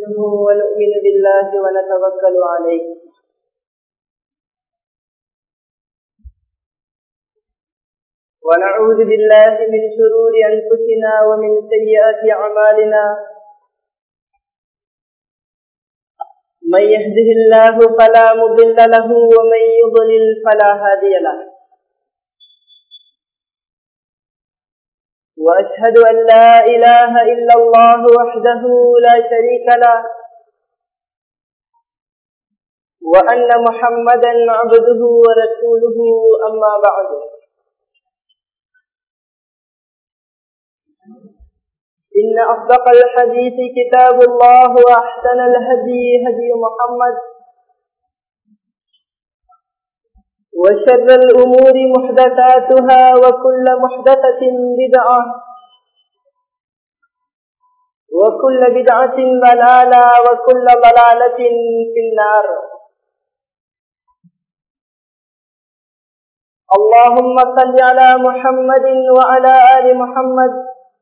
نستعينه ونؤمن بالله ونتوكل عليه ونعوذ بالله من شرور أنفسنا ومن سيئات أعمالنا من يهده الله فلا مضل له ومن يضلل فلا هادي له وأشهد أن لا إله إلا الله وحده لا شريك له وأن محمدا عبده ورسوله أما بعد إن أصدق الحديث كتاب الله وأحسن الهدي هدي محمد وشر الأمور محدثاتها وكل محدثة بدعة وكل بدعة ضلالة وكل ضلالة في النار اللهم صل على محمد وعلى آل محمد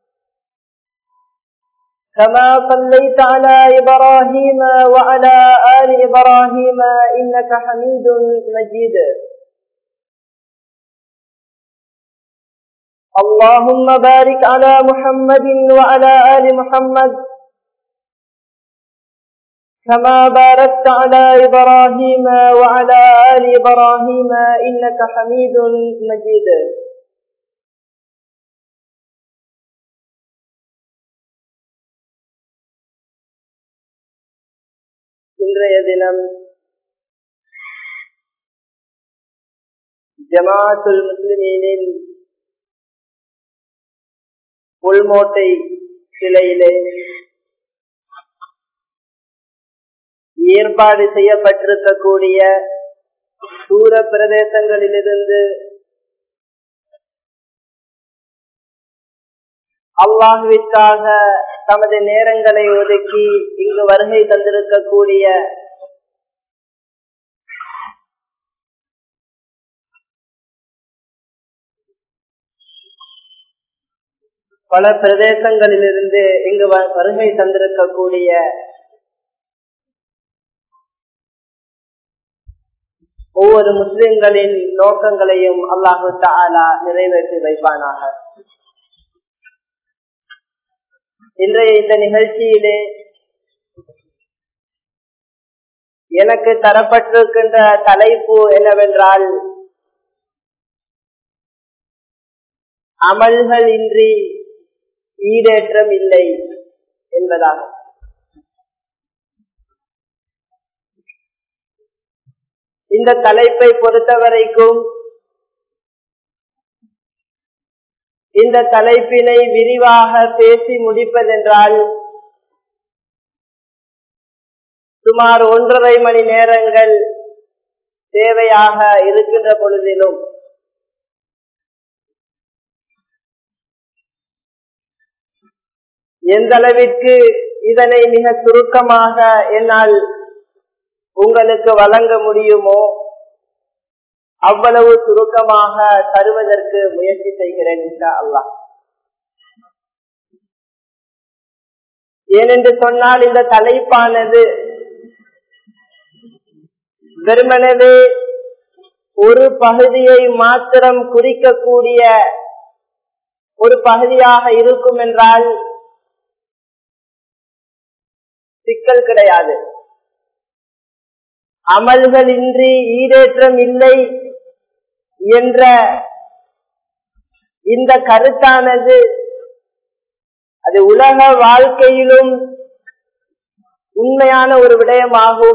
كما صليت على إبراهيم وعلى آل إبراهيم إنك حميد مجيد اللهم بارك على محمد وعلى آل محمد كما باركت على إبراهيم وعلى آل إبراهيم إنك حميد مجيد இன்றைய தினம் ஜமாத்துல் முஸ்லிமீனின் உள்மோட்டை கிளையிலே ஏற்பாடு செய்யப்பட்டிருக்கக்கூடிய தூர பிரதேசங்களிலிருந்து அல்லாஹுவிற்காக தமது நேரங்களை ஒதுக்கி இங்கு வருகை தந்திருக்கக்கூடிய பல பிரதேசங்களிலிருந்து இங்கு வருகை தந்திருக்கக்கூடிய ஒவ்வொரு முஸ்லிம்களின் நோக்கங்களையும் அல்லாஹு தாலா நிறைவேற்றி வைப்பானாக இன்றைய இந்த நிகழ்ச்சியிலே எனக்கு தரப்பட்டிருக்கின்ற தலைப்பு என்னவென்றால் அமல்கள் இன்றி ஈடேற்றம் இல்லை என்பதாகும் இந்த தலைப்பை பொறுத்தவரைக்கும் இந்த தலைப்பினை விரிவாக பேசி முடிப்பதென்றால் சுமார் ஒன்றரை மணி நேரங்கள் தேவையாக இருக்கின்ற பொழுதிலும் எந்த அளவிற்கு இதனை மிக சுருக்கமாக என்னால் உங்களுக்கு வழங்க முடியுமோ அவ்வளவு சுருக்கமாக தருவதற்கு முயற்சி செய்கிறேன் அல்லாஹ் ஏனென்று சொன்னால் இந்த தலைப்பானது வெறுமனவே ஒரு பகுதியை மாத்திரம் குறிக்கக்கூடிய ஒரு பகுதியாக இருக்கும் என்றால் சிக்கல் கிடையாது அமல்கள் இன்றி ஈடேற்றம் இல்லை என்ற இந்த கருத்தானது அது உலக வாழ்க்கையிலும் உண்மையான ஒரு விடயமாகும்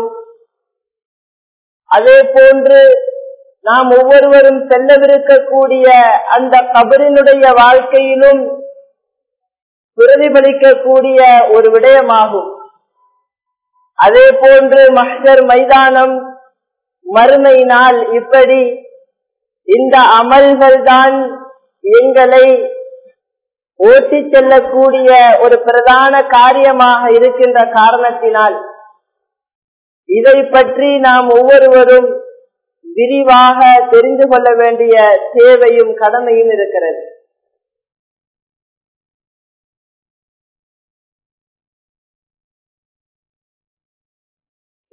அதே போன்று நாம் ஒவ்வொருவரும் செல்லவிருக்கக்கூடிய அந்த கபரினுடைய வாழ்க்கையிலும் பிரதிபலிக்கக்கூடிய ஒரு விடயமாகும் அதே போன்று மஹர் மைதானம் மறுமை நாள் இப்படி இந்த அமல்கள் தான் எங்களை ஓட்டி செல்லக்கூடிய ஒரு பிரதான காரியமாக இருக்கின்ற காரணத்தினால் இதை பற்றி நாம் ஒவ்வொருவரும் விரிவாக தெரிந்து கொள்ள வேண்டிய தேவையும் கடமையும் இருக்கிறது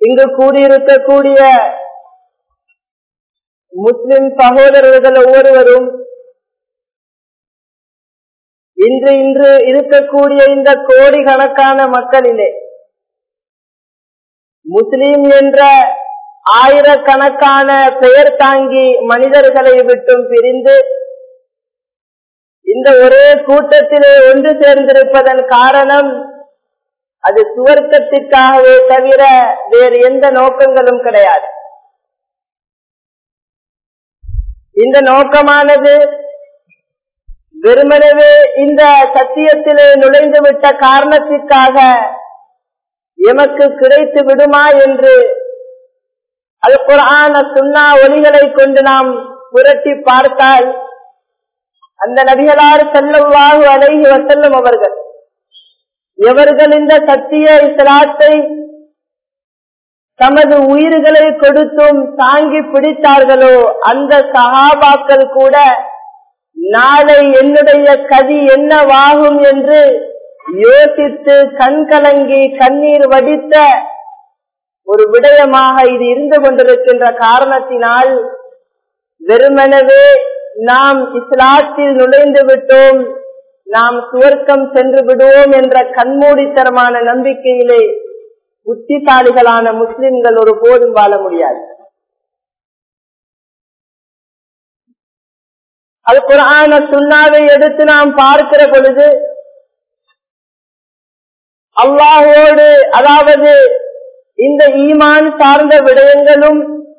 இங்கு கூடியிருக்கக்கூடிய முஸ்லிம் சகோதரர்கள் ஒவ்வொருவரும் இன்று இன்று இருக்கக்கூடிய இந்த கோடிக்கணக்கான மக்களிலே முஸ்லிம் என்ற ஆயிரக்கணக்கான பெயர் தாங்கி மனிதர்களை விட்டும் பிரிந்து இந்த ஒரே கூட்டத்திலே ஒன்று சேர்ந்திருப்பதன் காரணம் அது சுவர்க்கத்திற்காகவே தவிர வேறு எந்த நோக்கங்களும் கிடையாது இந்த நோக்கமானது வெறுமனவே இந்த சத்தியத்திலே நுழைந்து விட்ட காரணத்திற்காக எமக்கு கிடைத்து விடுமா என்று அது குரான சுண்ணா ஒலிகளை கொண்டு நாம் புரட்டி பார்த்தால் அந்த நபிகளார் செல்லவாகு அலைகி வசல்லும் அவர்கள் எவர்கள் இந்த சத்திய இஸ்லாத்தை தமது உயிர்களை கொடுத்தும் தாங்கி பிடித்தார்களோ அந்த சகாபாக்கள் கூட நாளை என்னுடைய கதி என்னவாகும் என்று யோசித்து கண் கலங்கி கண்ணீர் வடித்த ஒரு விடயமாக இது இருந்து கொண்டிருக்கின்ற காரணத்தினால் வெறுமனவே நாம் இஸ்லாத்தில் நுழைந்து விட்டோம் நாம் சுவர்க்கம் சென்று விடுவோம் என்ற கண்மூடித்தரமான நம்பிக்கையிலே புத்திசாலிகளான முஸ்லிம்கள் ஒரு போதும் வாழ முடியாது அது குரான சுண்ணாவை எடுத்து நாம் பார்க்கிற பொழுது அல்லாஹோடு அதாவது இந்த ஈமான் சார்ந்த விடயங்களும்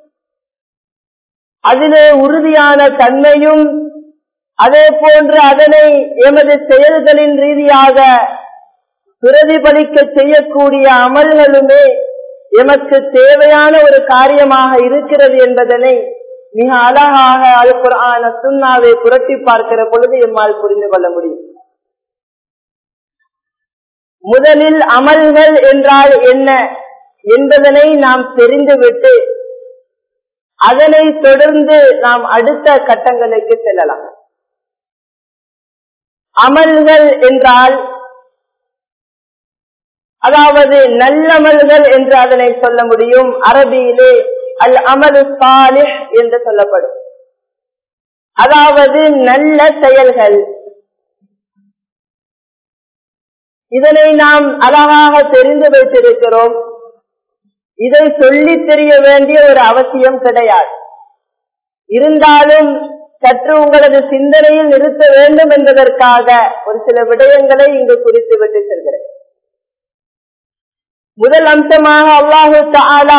அதிலே உறுதியான தன்மையும் அதே போன்று அதனை எமது செயல்களின் ரீதியாக பிரதிபலிக்க செய்யக்கூடிய அமல்களுமே எமக்கு தேவையான ஒரு காரியமாக இருக்கிறது என்பதனை மிக அழகாக அல் குரான சுண்ணாவை புரட்டி பார்க்கிற பொழுது எம்மால் புரிந்து கொள்ள முடியும் முதலில் அமல்கள் என்றால் என்ன என்பதனை நாம் தெரிந்துவிட்டு அதனை தொடர்ந்து நாம் அடுத்த கட்டங்களுக்கு செல்லலாம் அமல்கள் என்றால் அதாவது நல்லமல்கள் என்று அதனை சொல்ல முடியும் அரபியிலே அல் அமலு சாலிஹ் என்று சொல்லப்படும் அதாவது நல்ல செயல்கள் இதனை நாம் அழகாக தெரிந்து வைத்திருக்கிறோம் இதை சொல்லி தெரிய வேண்டிய ஒரு அவசியம் கிடையாது இருந்தாலும் சற்று உங்களது சிந்தனையில் நிறுத்த வேண்டும் என்பதற்காக ஒரு சில விடயங்களை இங்கு குறித்து விட்டு செல்கிறேன் முதல் அம்சமாக அல்லாஹு தாலா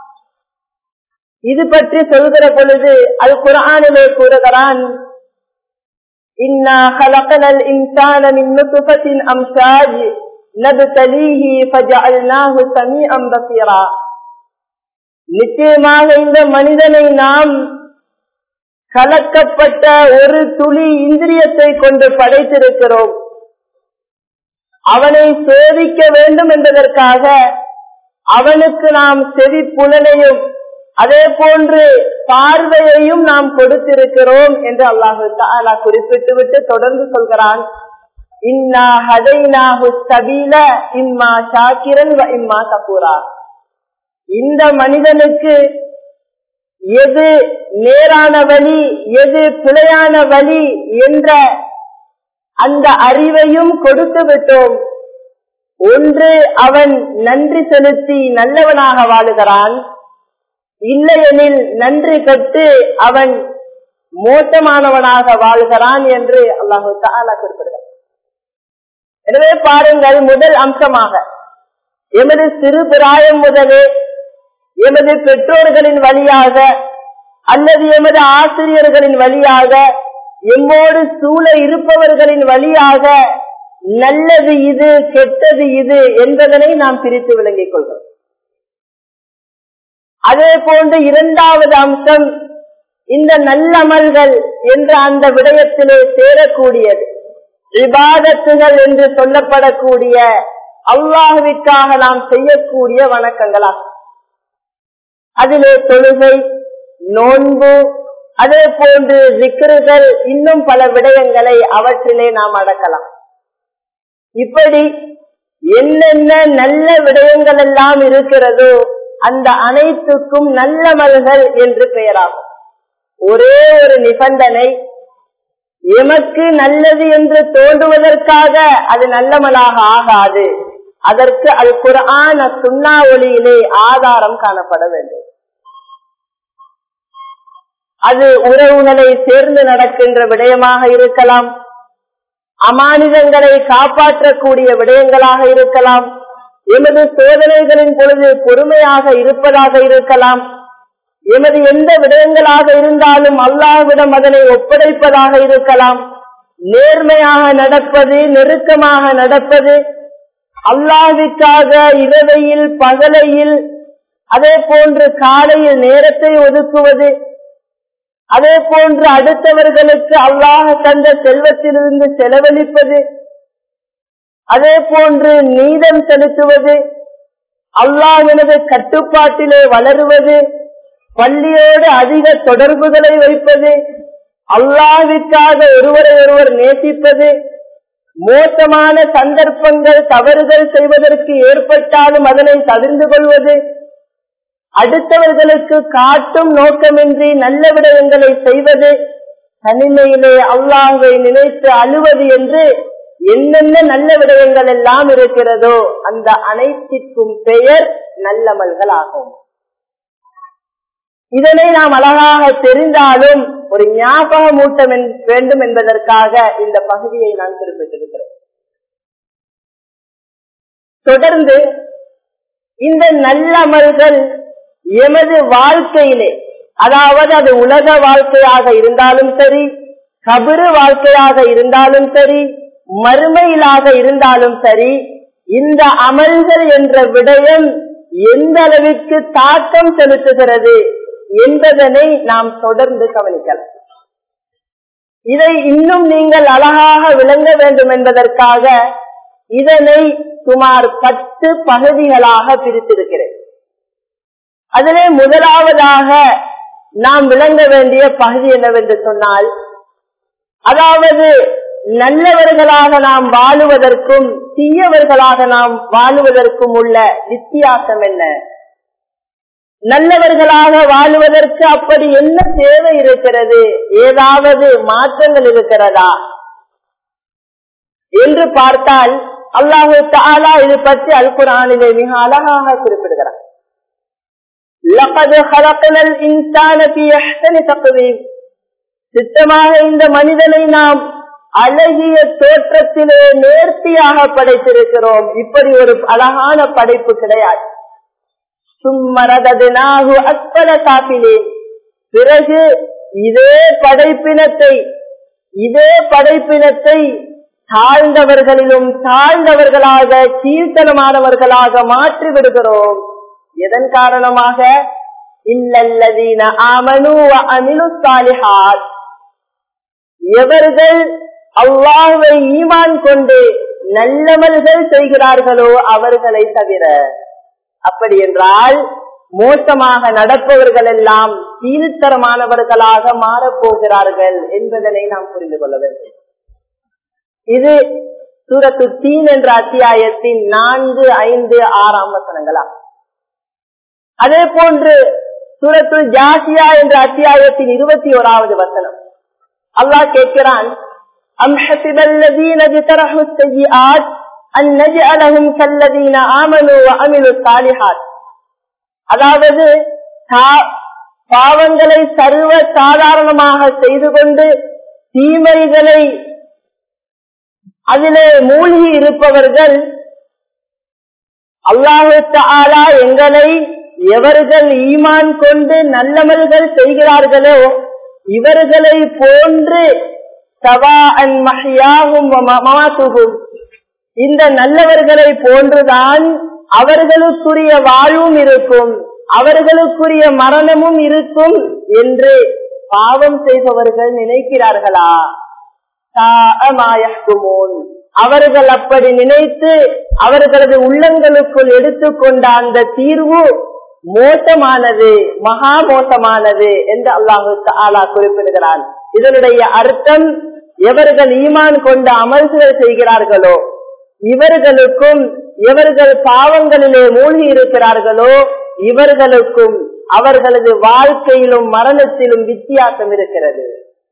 இது பற்றி சொல்கிற பொழுது அது குரானிலே கூறுகிறான் நிச்சயமாக இந்த மனிதனை நாம் கலக்கப்பட்ட ஒரு துளி இந்திரியத்தை கொண்டு படைத்திருக்கிறோம் அவனை சோதிக்க வேண்டும் என்பதற்காக அவனுக்கு நாம் செவி புலனையும் அதே போன்று பார்வையையும் நாம் கொடுத்திருக்கிறோம் என்று அல்லாஹு தாலா குறிப்பிட்டு விட்டு தொடர்ந்து சொல்கிறான் இன்னா ஹதைனாஹு சபீல இம்மா ஷாக்கிரன் இம்மா கபூரா இந்த மனிதனுக்கு எது நேரான வழி எது பிழையான வழி என்ற அந்த அறிவையும் கொடுத்து விட்டோம் ஒன்று அவன் நன்றி செலுத்தி நல்லவனாக வாழுகிறான் இல்லையெனில் நன்றி கட்டு அவன் மோசமானவனாக வாழ்கிறான் என்று அல்லாஹு தாலா குறிப்பிடுகிறார் எனவே பாருங்கள் முதல் அம்சமாக எமது சிறு பிராயம் முதலே எமது பெற்றோர்களின் வழியாக அல்லது எமது ஆசிரியர்களின் வழியாக எம்மோடு சூழ இருப்பவர்களின் வழியாக நல்லது இது கெட்டது இது என்பதனை நாம் பிரித்து விளங்கிக் கொள்கிறோம் அதே போன்று இரண்டாவது அம்சம் இந்த நல்லமல்கள் என்ற அந்த விடயத்திலே சேரக்கூடியது விவாதத்துகள் என்று சொல்லப்படக்கூடிய அல்லாஹுவிற்காக நாம் செய்யக்கூடிய வணக்கங்களாகும் அதிலே தொழுகை நோன்பு அதே போன்று விக்கிருகள் இன்னும் பல விடயங்களை அவற்றிலே நாம் அடக்கலாம் இப்படி என்னென்ன நல்ல விடயங்கள் எல்லாம் இருக்கிறதோ அந்த அனைத்துக்கும் நல்லமல்கள் என்று பெயராகும் ஒரே ஒரு நிபந்தனை எமக்கு நல்லது என்று தோன்றுவதற்காக அது நல்லமலாக ஆகாது அதற்கு அது குரான சுண்ணா ஒளியிலே ஆதாரம் காணப்பட வேண்டும் அது உறவுகளை சேர்ந்து நடக்கின்ற விடயமாக இருக்கலாம் அமானிதங்களை காப்பாற்றக்கூடிய விடயங்களாக இருக்கலாம் எமது சோதனைகளின் பொழுது பொறுமையாக இருப்பதாக இருக்கலாம் எமது எந்த விடயங்களாக இருந்தாலும் அல்லாஹ்விடம் அதனை ஒப்படைப்பதாக இருக்கலாம் நேர்மையாக நடப்பது நெருக்கமாக நடப்பது அல்லாவிற்காக இரவையில் பகலையில் அதே போன்று காலையில் நேரத்தை ஒதுக்குவது அதே போன்று அடுத்தவர்களுக்கு அல்லாஹ் தந்த செல்வத்திலிருந்து செலவழிப்பது அதே போன்று நீதம் செலுத்துவது அல்லாஹினது கட்டுப்பாட்டிலே வளருவது பள்ளியோடு அதிக தொடர்புகளை வைப்பது அல்லாவிற்காக ஒருவரை ஒருவர் நேசிப்பது மோசமான சந்தர்ப்பங்கள் தவறுகள் செய்வதற்கு ஏற்பட்டாலும் அதனை தவிர்ந்து கொள்வது அடுத்தவர்களுக்கு காட்டும் நோக்கமின்றி நல்ல விடயங்களை செய்வது தனிமையிலே அல்லாஹை நினைத்து அழுவது என்று என்னென்ன நல்ல விடயங்கள் எல்லாம் இருக்கிறதோ அந்த அனைத்திற்கும் பெயர் நல்லமல்கள் ஆகும் இதனை நாம் அழகாக தெரிந்தாலும் ஒரு ஞாபகமூட்டம் வேண்டும் என்பதற்காக இந்த பகுதியை நான் குறிப்பிட்டிருக்கிறேன் தொடர்ந்து இந்த நல்லமல்கள் எமது வாழ்க்கையிலே அதாவது அது உலக வாழ்க்கையாக இருந்தாலும் சரி கபரு வாழ்க்கையாக இருந்தாலும் சரி மறுமையிலாக இருந்தாலும் சரி இந்த அமல்கள் என்ற விடயம் எந்த அளவிற்கு தாக்கம் செலுத்துகிறது என்பதனை நாம் தொடர்ந்து கவனிக்கலாம் இதை இன்னும் நீங்கள் அழகாக விளங்க வேண்டும் என்பதற்காக இதனை சுமார் பத்து பகுதிகளாக பிரித்திருக்கிறேன் அதிலே முதலாவதாக நாம் விளங்க வேண்டிய பகுதி என்னவென்று சொன்னால் அதாவது நல்லவர்களாக நாம் வாழுவதற்கும் தீயவர்களாக நாம் வாழுவதற்கும் உள்ள வித்தியாசம் என்ன நல்லவர்களாக வாழுவதற்கு அப்படி என்ன தேவை இருக்கிறது ஏதாவது மாற்றங்கள் இருக்கிறதா என்று பார்த்தால் அல்லாஹு தாலா இது பற்றி அல் குரானிலே மிக அழகாக குறிப்பிடுகிறார் சித்தமாக இந்த மனிதனை நாம் அழகிய தோற்றத்திலே நேர்த்தியாக படைத்திருக்கிறோம் இப்படி ஒரு அழகான படைப்பு கிடையாது சும்மரதனாகு அற்பல காப்பிலேன் பிறகு இதே படைப்பினத்தை இதே படைப்பினத்தை தாழ்ந்தவர்களிலும் தாழ்ந்தவர்களாக கீர்த்தனமானவர்களாக மாற்றி விடுகிறோம் எதன் காரணமாக இல்லல்லதீன ஆமனு அமிலு சாலிஹாத் எவர்கள் அல்லாஹை ஈமான் கொண்டு நல்லமல்கள் செய்கிறார்களோ அவர்களை தவிர அப்படி என்றால் மோசமாக நடப்பவர்கள் எல்லாம் கீழ்த்தரமானவர்களாக மாறப்போகிறார்கள் என்பதனை நாம் புரிந்து கொள்ள வேண்டும் இது சூரத்து தீன் என்ற அத்தியாயத்தின் நான்கு ஐந்து ஆறாம் வசனங்களா அதே போன்று சூரத்து ஜாசியா என்ற அத்தியாயத்தின் இருபத்தி ஓராவது வசனம் அல்லாஹ் கேட்கிறான் أم حسب الذين اجترحوا السيئات أن نجعلهم كالذين آمنوا وعملوا الصالحات அதாவது பாவங்களை சர்வ சாதாரணமாக செய்து கொண்டு தீமைகளை அதிலே மூழ்கி இருப்பவர்கள் அல்லாஹு தாலா எங்களை எவர்கள் ஈமான் கொண்டு நல்லமல்கள் செய்கிறார்களோ இவர்களை போன்று சவா அன் மஹியாகும் மமாசுகும் இந்த நல்லவர்களை போன்றுதான் அவர்களுக்குரிய வாழ்வும் இருக்கும் அவர்களுக்குரிய மரணமும் இருக்கும் என்று பாவம் செய்பவர்கள் நினைக்கிறார்களா அவர்கள் அப்படி நினைத்து அவர்களது உள்ளங்களுக்குள் எடுத்துக்கொண்ட அந்த தீர்வு மோசமானது மகா மோசமானது என்று அல்லாஹு ஆலா குறிப்பிடுகிறான் இதனுடைய அர்த்தம் எவர்கள் ஈமான் கொண்ட அமல்கள் செய்கிறார்களோ இவர்களுக்கும் எவர்கள் பாவங்களிலே மூழ்கி இருக்கிறார்களோ இவர்களுக்கும் அவர்களது வாழ்க்கையிலும் மரணத்திலும் வித்தியாசம் இருக்கிறது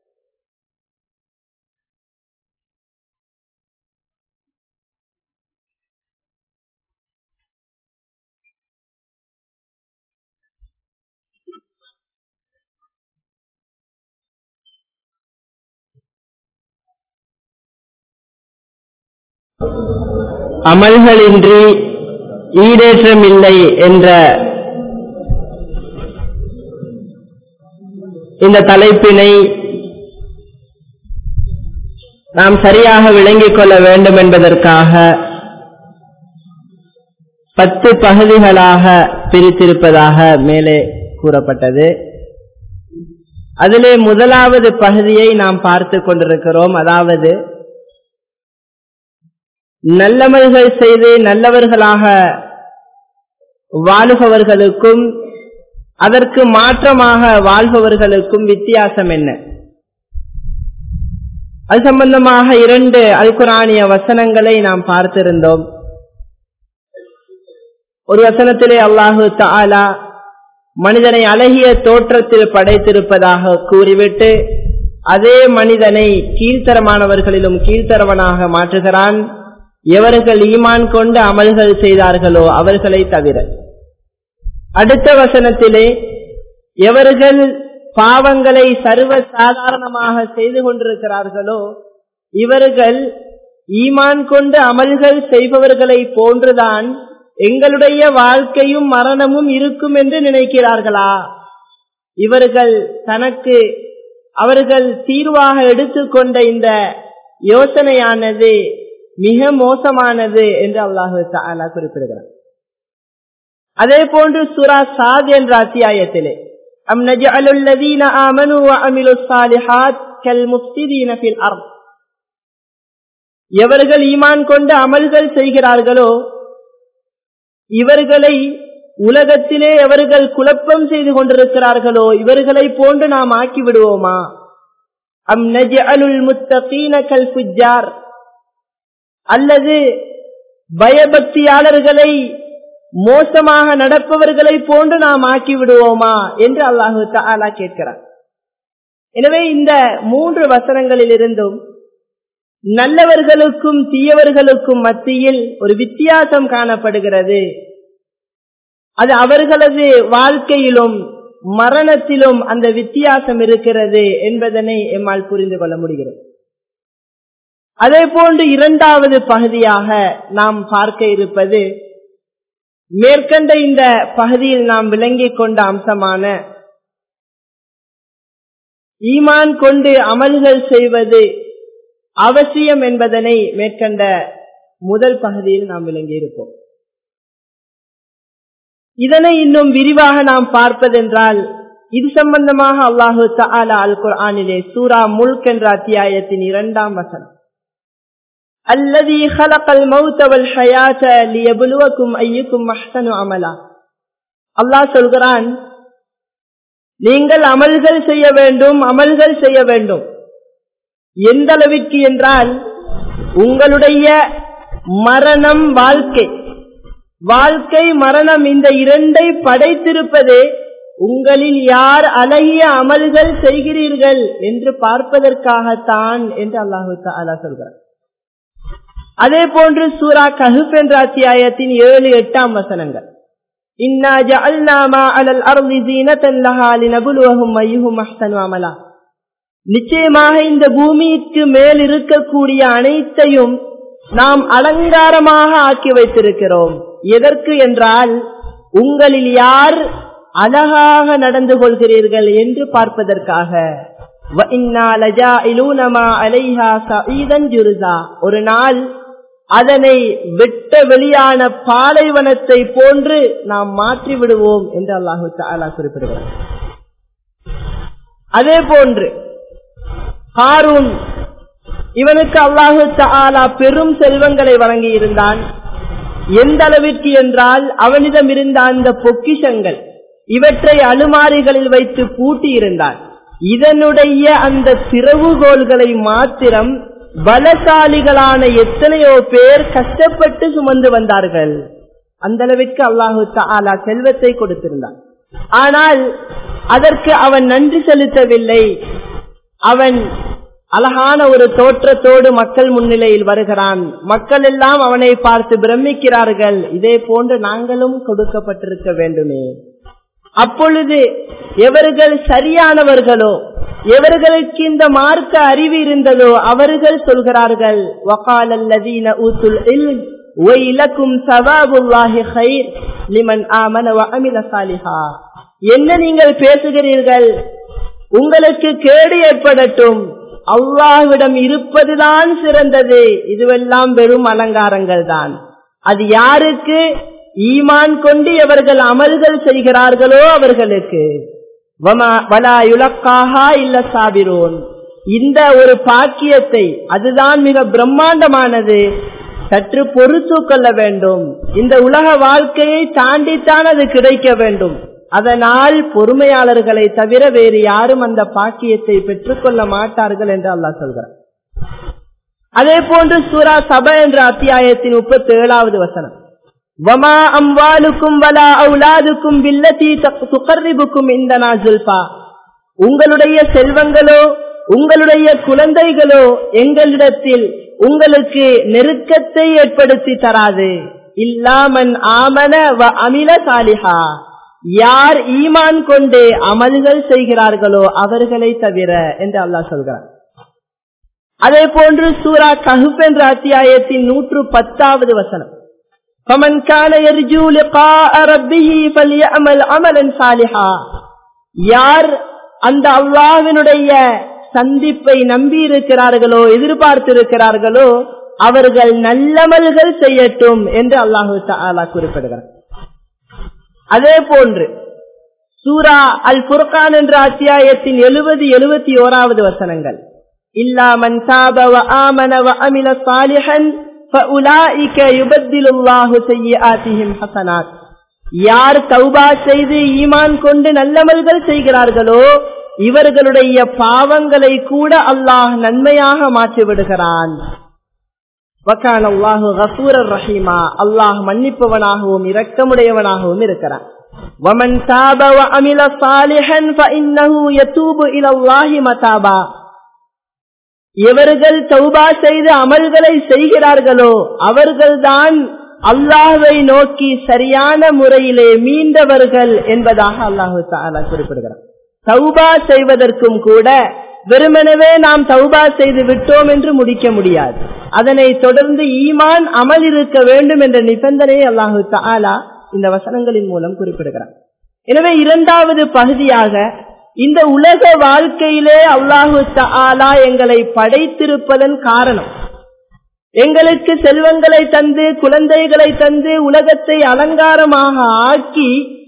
அமல்களின்றி ஈடேற்றம் இல்லை என்ற இந்த தலைப்பினை நாம் சரியாக விளங்கிக் கொள்ள வேண்டும் என்பதற்காக பத்து பகுதிகளாக பிரித்திருப்பதாக மேலே கூறப்பட்டது அதிலே முதலாவது பகுதியை நாம் பார்த்து கொண்டிருக்கிறோம் அதாவது நல்லமல்கள் செய்து நல்லவர்களாக வாழுபவர்களுக்கும் அதற்கு மாற்றமாக வாழ்பவர்களுக்கும் வித்தியாசம் என்ன அது சம்பந்தமாக இரண்டு அல்குரானிய வசனங்களை நாம் பார்த்திருந்தோம் ஒரு வசனத்திலே அல்லாஹு தாலா மனிதனை அழகிய தோற்றத்தில் படைத்திருப்பதாக கூறிவிட்டு அதே மனிதனை கீழ்த்தரமானவர்களிலும் கீழ்த்தரவனாக மாற்றுகிறான் எவர்கள் ஈமான் கொண்டு அமல்கள் செய்தார்களோ அவர்களை தவிர அடுத்த வசனத்திலே எவர்கள் பாவங்களை சர்வ சாதாரணமாக செய்து கொண்டிருக்கிறார்களோ இவர்கள் ஈமான் கொண்டு அமல்கள் செய்பவர்களை போன்றுதான் எங்களுடைய வாழ்க்கையும் மரணமும் இருக்கும் என்று நினைக்கிறார்களா இவர்கள் தனக்கு அவர்கள் தீர்வாக எடுத்துக்கொண்ட இந்த யோசனையானது மிக மோசமானது என்று அல்லாஹு தாலா குறிப்பிடுகிறார் அதே போன்று சுரா சாத் என்ற அத்தியாயத்திலே அம் நஜஅலுல்லதீன ஆமனு வஅமிலு ஸாலிஹாத் கல் முஃப்ஸிதீன ஃபில் அர்த் எவர்கள் ஈமான் கொண்டு அமல்கள் செய்கிறார்களோ இவர்களை உலகத்திலே எவர்கள் குழப்பம் செய்து கொண்டிருக்கிறார்களோ இவர்களை போன்று நாம் ஆக்கி விடுவோமா அம் நஜஅலுல் முத்தகீன கல் ஃபுஜ்ஜார் அல்லது பயபக்தியாளர்களை மோசமாக நடப்பவர்களை போன்று நாம் ஆக்கி விடுவோமா என்று அல்லாஹு தாலா கேட்கிறார் எனவே இந்த மூன்று வசனங்களில் இருந்தும் நல்லவர்களுக்கும் தீயவர்களுக்கும் மத்தியில் ஒரு வித்தியாசம் காணப்படுகிறது அது அவர்களது வாழ்க்கையிலும் மரணத்திலும் அந்த வித்தியாசம் இருக்கிறது என்பதனை எம்மால் புரிந்து கொள்ள முடிகிறது அதே போன்று இரண்டாவது பகுதியாக நாம் பார்க்க இருப்பது மேற்கண்ட இந்த பகுதியில் நாம் விளங்கிக் கொண்ட அம்சமான ஈமான் கொண்டு அமல்கள் செய்வது அவசியம் என்பதனை மேற்கண்ட முதல் பகுதியில் நாம் விளங்கி இருப்போம் இதனை இன்னும் விரிவாக நாம் பார்ப்பதென்றால் இது சம்பந்தமாக அல்லாஹு தாலா அல் குர்ஆனிலே சூரா முல்க் என்ற அத்தியாயத்தின் இரண்டாம் வசனம் الذي خلق الموت والحياة ليبلوكم أيكم أحسن عملا அல்லாஹ் சொல்கிறான் நீங்கள் அமல்கள் செய்ய வேண்டும் அமல்கள் செய்ய வேண்டும் எந்த அளவிற்கு என்றால் உங்களுடைய மரணம் வாழ்க்கை வாழ்க்கை மரணம் இந்த இரண்டை படைத்திருப்பதே உங்களில் யார் அழகிய அமல்கள் செய்கிறீர்கள் என்று பார்ப்பதற்காகத்தான் என்று அல்லாஹு தாலா சொல்கிறார் அதே போன்று சூரா கஹுப் என்ற அத்தியாயத்தின் ஏழு எட்டாம் வசனங்கள் இன்னா ஜஅல்னா மா அலல் அர்தி ஜீனத்தன் லஹா லினபுலுவஹும் அய்யுஹும் அஹ்சனு அமலா நிச்சயமாக இந்த பூமிக்கு மேல் இருக்கக்கூடிய அனைத்தையும் நாம் அலங்காரமாக ஆக்கி வைத்திருக்கிறோம் எதற்கு என்றால் உங்களில் யார் அழகாக நடந்து கொள்கிறீர்கள் என்று பார்ப்பதற்காக ஒரு நாள் அதனை வெட்ட வெளியான பாலைவனத்தை போன்று நாம் மாற்றி விடுவோம் என்று அல்லாஹு தாலா குறிப்பிடுகிறார் அதே போன்று ஹாரூன் இவனுக்கு அல்லாஹு தாலா பெரும் செல்வங்களை வழங்கி இருந்தான் எந்த அளவிற்கு என்றால் அவனிடம் இருந்த அந்த பொக்கிஷங்கள் இவற்றை அலுமாரிகளில் வைத்து பூட்டி இருந்தான் இதனுடைய அந்த திறவுகோள்களை மாத்திரம் பலசாலிகளான எத்தனையோ பேர் கஷ்டப்பட்டு சுமந்து வந்தார்கள் அந்த அளவிற்கு அல்லாஹு தாலா செல்வத்தை கொடுத்திருந்தான் ஆனால் அதற்கு அவன் நன்றி செலுத்தவில்லை அவன் அழகான ஒரு தோற்றத்தோடு மக்கள் முன்னிலையில் வருகிறான் மக்கள் எல்லாம் அவனை பார்த்து பிரமிக்கிறார்கள் இதே போன்று நாங்களும் கொடுக்கப்பட்டிருக்க வேண்டுமே அப்பொழுது எவர்கள் சரியானவர்களோ எவர்களுக்கு இந்த மார்க்க அறிவு இருந்ததோ அவர்கள் சொல்கிறார்கள் வகாலல்லதீன ஊத்துல் இல்ம் ஒயிலக்கும் சவாபுல்லாஹி ஹைர் லிமன் ஆமன வஅமில சாலிஹா என்ன நீங்கள் பேசுகிறீர்கள் உங்களுக்கு கேடு ஏற்படட்டும் அல்லாஹ்விடம் இருப்பதுதான் சிறந்தது இதுவெல்லாம் வெறும் அலங்காரங்கள் தான் அது யாருக்கு ஈமான் கொண்டு எவர்கள் அமல்கள் செய்கிறார்களோ அவர்களுக்கு இல்ல சாபிரோன் இந்த ஒரு பாக்கியத்தை அதுதான் மிக பிரம்மாண்டமானது சற்று பொறுத்து கொள்ள வேண்டும் இந்த உலக வாழ்க்கையை தாண்டித்தான் அது கிடைக்க வேண்டும் அதனால் பொறுமையாளர்களை தவிர வேறு யாரும் அந்த பாக்கியத்தை பெற்றுக்கொள்ள மாட்டார்கள் என்று அல்லாஹ் சொல்கிறார் அதே போன்று சூரா சப என்ற அத்தியாயத்தின் முப்பத்தி ஏழாவது வசனம் வமா அம்வாலுக்கும் வலா அவுலாதுக்கும் வில்லதி துகர்ரிபுக்கும் இந்த நாசுல்பா உங்களுடைய செல்வங்களோ உங்களுடைய குழந்தைகளோ எங்களிடத்தில் உங்களுக்கு நெருக்கத்தை ஏற்படுத்தி தராது இல்லாமன் ஆமன வ அமில சாலிஹா யார் ஈமான் கொண்டு அமல்கள் செய்கிறார்களோ அவர்களை தவிர என்று அல்லாஹ் சொல்கிறார் அதே போன்று சூரா கஹுப் என்ற அத்தியாயத்தின் நூற்று பத்தாவது வசனம் فمن كان يرجو لقاء ربه فليعمل عملا صالحا யார் அந்த அல்லாஹ்வினுடைய சந்திப்பை நம்பி இருக்கிறார்களோ எதிர்பார்த்திருக்கிறார்களோ அவர்கள் நல்லமல்கள் செய்யட்டும் என்று அல்லாஹு தாலா குறிப்பிடுகிறார் அதே போன்று சூரா அல் புர்கான் என்ற அத்தியாயத்தின் எழுபது எழுபத்தி ஓராவது வசனங்கள் இல்லாமன் தாப வ ஆமன வ அமில சாலிஹன் فَأُولَئِكَ يُبَدِّلُ اللَّهُ سَيِّئَاتِهِمْ حَسَنَاتٍ யார் தௌபா செய்து ஈமான் கொண்டு நல்லமல்கள் செய்கிறார்களோ இவர்களுடைய பாவங்களை கூட அல்லாஹ் நன்மையாக மாற்றி விடுகிறான் வக்கான் அல்லாஹு கசூரர் ரஹீமா அல்லாஹ் மன்னிப்பவனாகவும் இரக்கமுடையவனாகவும் இருக்கிறான் ومن تاب وعمل صالحا فإنه يتوب إلى الله متابا எவர்கள் தௌபா செய்து அமல்களை செய்கிறார்களோ அவர்கள்தான் அல்லாஹை நோக்கி சரியான முறையிலே மீண்டவர்கள் என்பதாக அல்லாஹு தாலா குறிப்பிடுகிறார் தௌபா செய்வதற்கும் கூட வெறுமனவே நாம் தௌபா செய்து விட்டோம் என்று முடிக்க முடியாது அதனை தொடர்ந்து ஈமான் அமல் இருக்க வேண்டும் என்ற நிபந்தனையை அல்லாஹு தாலா இந்த வசனங்களின் மூலம் குறிப்பிடுகிறார் எனவே இரண்டாவது பகுதியாக இந்த உலக வாழ்க்கையிலே அல்லாஹு தாலா எங்களை படைத்திருப்பதன் காரணம் எங்களுக்கு செல்வங்களை தந்து குழந்தைகளை தந்து உலகத்தை அலங்காரமாக ஆக்கி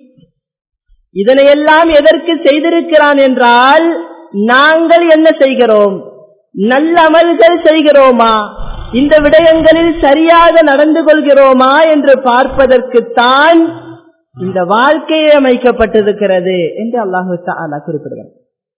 இதனையெல்லாம் எதற்கு செய்திருக்கிறான் என்றால் நாங்கள் என்ன செய்கிறோம் நல்ல அமல்கள் செய்கிறோமா இந்த விடயங்களில் சரியாக நடந்து கொள்கிறோமா என்று பார்ப்பதற்குத்தான் இந்த வாழ்க்கையை அமைக்கப்பட்டிருக்கிறது என்று அல்லாஹு தாலா குறிப்பிடுகிறார்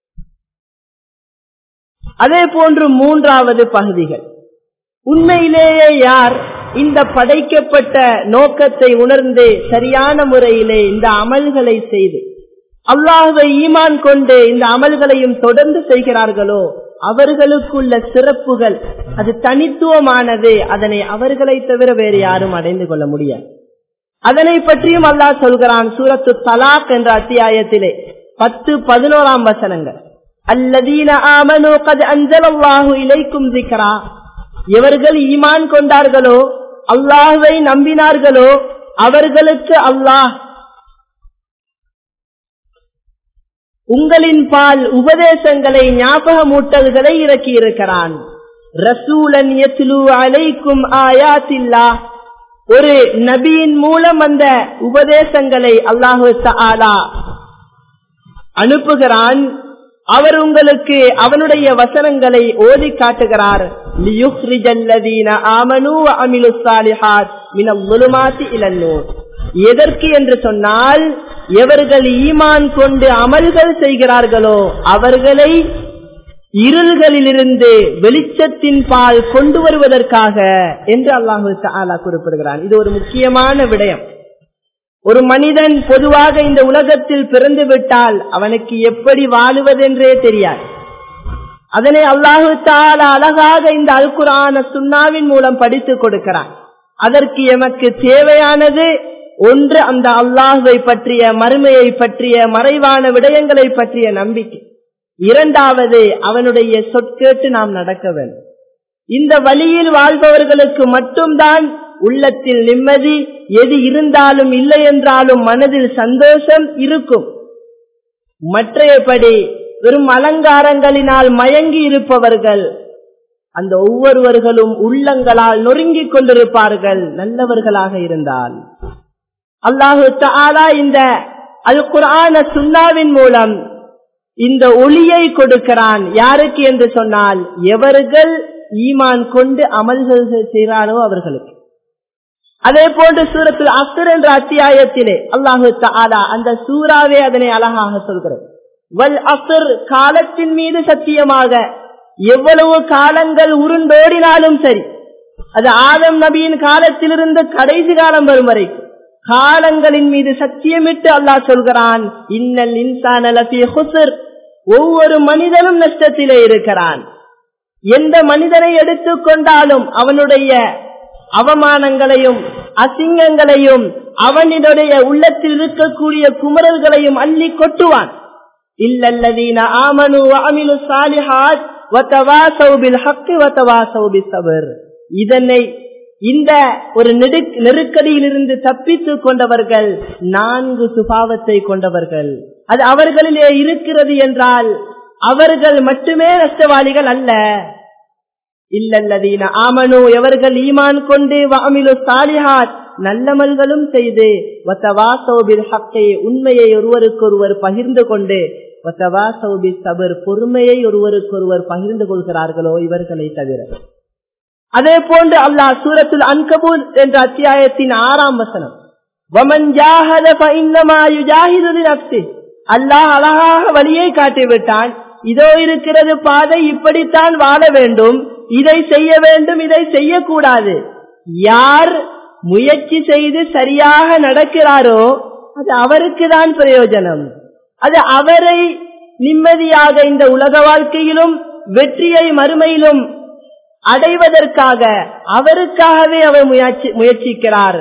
அதே போன்று மூன்றாவது பகுதிகள் உண்மையிலேயே யார் இந்த படைக்கப்பட்ட நோக்கத்தை உணர்ந்து சரியான முறையிலே இந்த அமல்களை செய்து அல்லாஹை ஈமான் கொண்டு இந்த அமல்களையும் தொடர்ந்து செய்கிறார்களோ அவர்களுக்குள்ள சிறப்புகள் அது தனித்துவமானது அதனை அவர்களை தவிர வேறு யாரும் அடைந்து கொள்ள முடியாது அதனை பற்றியும் அல்லாஹ் சொல்கிறான் சூரத்து தலாக் என்ற அத்தியாயத்திலே பத்து பதினோராம் வசனங்கள் அல்லதீன ஆமனு கது அஞ்சலல்லாஹு இலைக்கும் சிக்கரா எவர்கள் ஈமான் கொண்டார்களோ அல்லாஹை நம்பினார்களோ அவர்களுக்கு அல்லாஹ் உங்களின் பால் உபதேசங்களை ஞாபகமூட்டல்களை இறக்கி இருக்கிறான் ரசூலன் எத்லு அலைக்கும் ஆயாத்தில்லா ஒரு நபியின் மூலம் அந்த உபதேசங்களை அல்லாஹு ஆலா அனுப்புகிறான் அவர் உங்களுக்கு அவனுடைய வசனங்களை ஓதி காட்டுகிறார் எதற்கு என்று சொன்னால் எவர்கள் ஈமான் கொண்டு அமல்கள் செய்கிறார்களோ அவர்களை இருள்களிலிருந்து வெளிச்சத்தின் பால் கொண்டு வருவதற்காக என்று அல்லாஹு தாலா குறிப்பிடுகிறான் இது ஒரு முக்கியமான விடயம் ஒரு மனிதன் பொதுவாக இந்த உலகத்தில் பிறந்து விட்டால் அவனுக்கு எப்படி வாழுவதென்றே தெரியாது அதனை அல்லாஹு தாலா அழகாக இந்த அல்குரான சுண்ணாவின் மூலம் படித்து கொடுக்கிறான் அதற்கு எமக்கு தேவையானது ஒன்று அந்த அல்லாஹுவை பற்றிய மறுமையை பற்றிய மறைவான விடயங்களை பற்றிய நம்பிக்கை இரண்டாவது அவனுடைய சொற்கேட்டு நாம் நடக்க வேண்டும் இந்த வழியில் வாழ்பவர்களுக்கு மட்டும்தான் உள்ளத்தில் நிம்மதி எது இருந்தாலும் இல்லை என்றாலும் மனதில் சந்தோஷம் இருக்கும் மற்றையபடி வெறும் அலங்காரங்களினால் மயங்கி இருப்பவர்கள் அந்த ஒவ்வொருவர்களும் உள்ளங்களால் நொறுங்கிக் கொண்டிருப்பார்கள் நல்லவர்களாக இருந்தால் அல்லாஹு தாலா இந்த அல் குரான சுன்னாவின் மூலம் இந்த ஒளியை கொடுக்கிறான் யாருக்கு என்று சொன்னால் எவர்கள் ஈமான் கொண்டு அமல்கள் செய்கிறாரோ அவர்களுக்கு அதே போன்று சூரத்தில் அசர் என்ற அத்தியாயத்திலே அல்லாஹு தாலா அந்த சூறாவே அதனை அழகாக சொல்கிறது வல் அசர் காலத்தின் மீது சத்தியமாக எவ்வளவு காலங்கள் உருண்டோடினாலும் சரி அது ஆதம் நபியின் காலத்திலிருந்து கடைசி காலம் வரும் வரைக்கும் காலங்களின் மீது சத்தியமிட்டு அல்லாஹ் சொல்கிறான் இன்னல் இன்சான ஒவ்வொரு மனிதனும் நஷ்டத்திலே இருக்கிறான் எந்த மனிதனை எடுத்துக்கொண்டாலும் அவனுடைய அவமானங்களையும் அசிங்கங்களையும் அவனினுடைய உள்ளத்தில் இருக்கக்கூடிய குமரல்களையும் அள்ளி கொட்டுவான் இல்லல்லதீன ஆமனு அமிலு சாலிஹாத் இதனை இந்த ஒரு நெருக்கடியிலிருந்து தப்பித்துக் கொண்டவர்கள் நான்கு சுபாவத்தை கொண்டவர்கள் அது அவர்களிலே இருக்கிறது என்றால் அவர்கள் மட்டுமே நஷ்டவாளிகள் அல்ல இல்லல்லதீன ஆமனு எவர்கள் ஈமான் கொண்டு வாமிலு சாலிஹாத் நல்லமல்களும் செய்து உண்மையை ஒருவருக்கொருவர் பகிர்ந்து கொண்டு சபர் பொறுமையை ஒருவருக்கொருவர் பகிர்ந்து கொள்கிறார்களோ இவர்களை தவிர அதே போன்று அல்லாஹ் சூரத்துல் அன்கபூல் என்ற அத்தியாயத்தின் ஆறாம் வசனம் அல்லாஹ் அழகாக வழியை காட்டிவிட்டான் இதோ இருக்கிறது பாதை இப்படித்தான் வாழ வேண்டும் இதை செய்ய வேண்டும் இதை செய்யக்கூடாது யார் முயற்சி செய்து சரியாக நடக்கிறாரோ அது அவருக்கு தான் பிரயோஜனம் அது அவரை நிம்மதியாக இந்த உலக வாழ்க்கையிலும் வெற்றியை மறுமையிலும் அடைவதற்காக அவருக்காகவே அவர் முயற்சி முயற்சிக்கிறார்